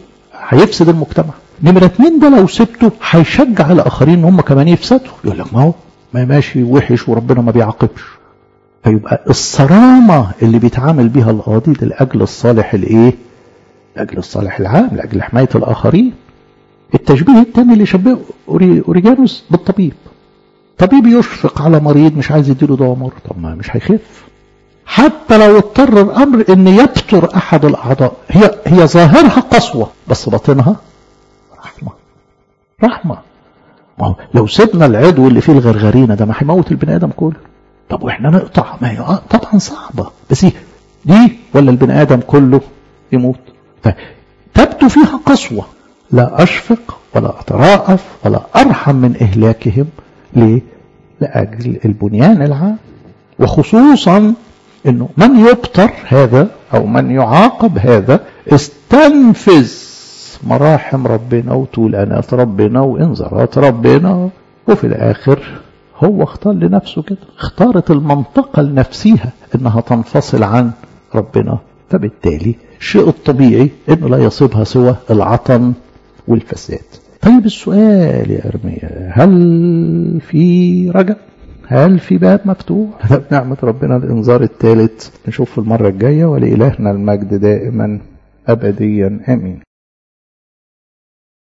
Speaker 1: هيفسد المجتمع نمرة اتنين ده لو سبته هيشجع الآخرين إن هم كمان يفسدوا يقول لك ما هو ما ماشي وحش وربنا ما بيعاقبش فيبقى الصرامة اللي بيتعامل بيها القاضي ده لأجل الصالح الإيه؟ لأجل الصالح العام لأجل حماية الآخرين التشبيه الثاني اللي شبهه أوريجانوس بالطبيب طبيب يشفق على مريض مش عايز يديله دواء مر طب ما مش هيخف حتى لو اضطر الامر ان يبتر احد الاعضاء هي هي ظاهرها قسوه بس باطنها رحمه رحمه ما هو لو سيبنا العضو اللي فيه الغرغرينه ده ما هيموت البني ادم كله طب واحنا نقطع ما هي آه طبعا صعبه بس دي ولا البني ادم كله يموت فتبدو فيها قسوه لا اشفق ولا اتراءف ولا ارحم من اهلاكهم ليه؟ لاجل البنيان العام وخصوصا انه من يبتر هذا او من يعاقب هذا استنفذ مراحم ربنا وطول انات ربنا وانذارات ربنا وفي الاخر هو اختار لنفسه كده اختارت المنطقه لنفسها انها تنفصل عن ربنا فبالتالي الشيء الطبيعي انه لا يصيبها سوى العطن والفساد طيب السؤال يا ارميا هل في رجع هل في باب مفتوح بنعمة ربنا الإنذار الثالث نشوف المرة الجاية ولإلهنا المجد دائما أبديا آمين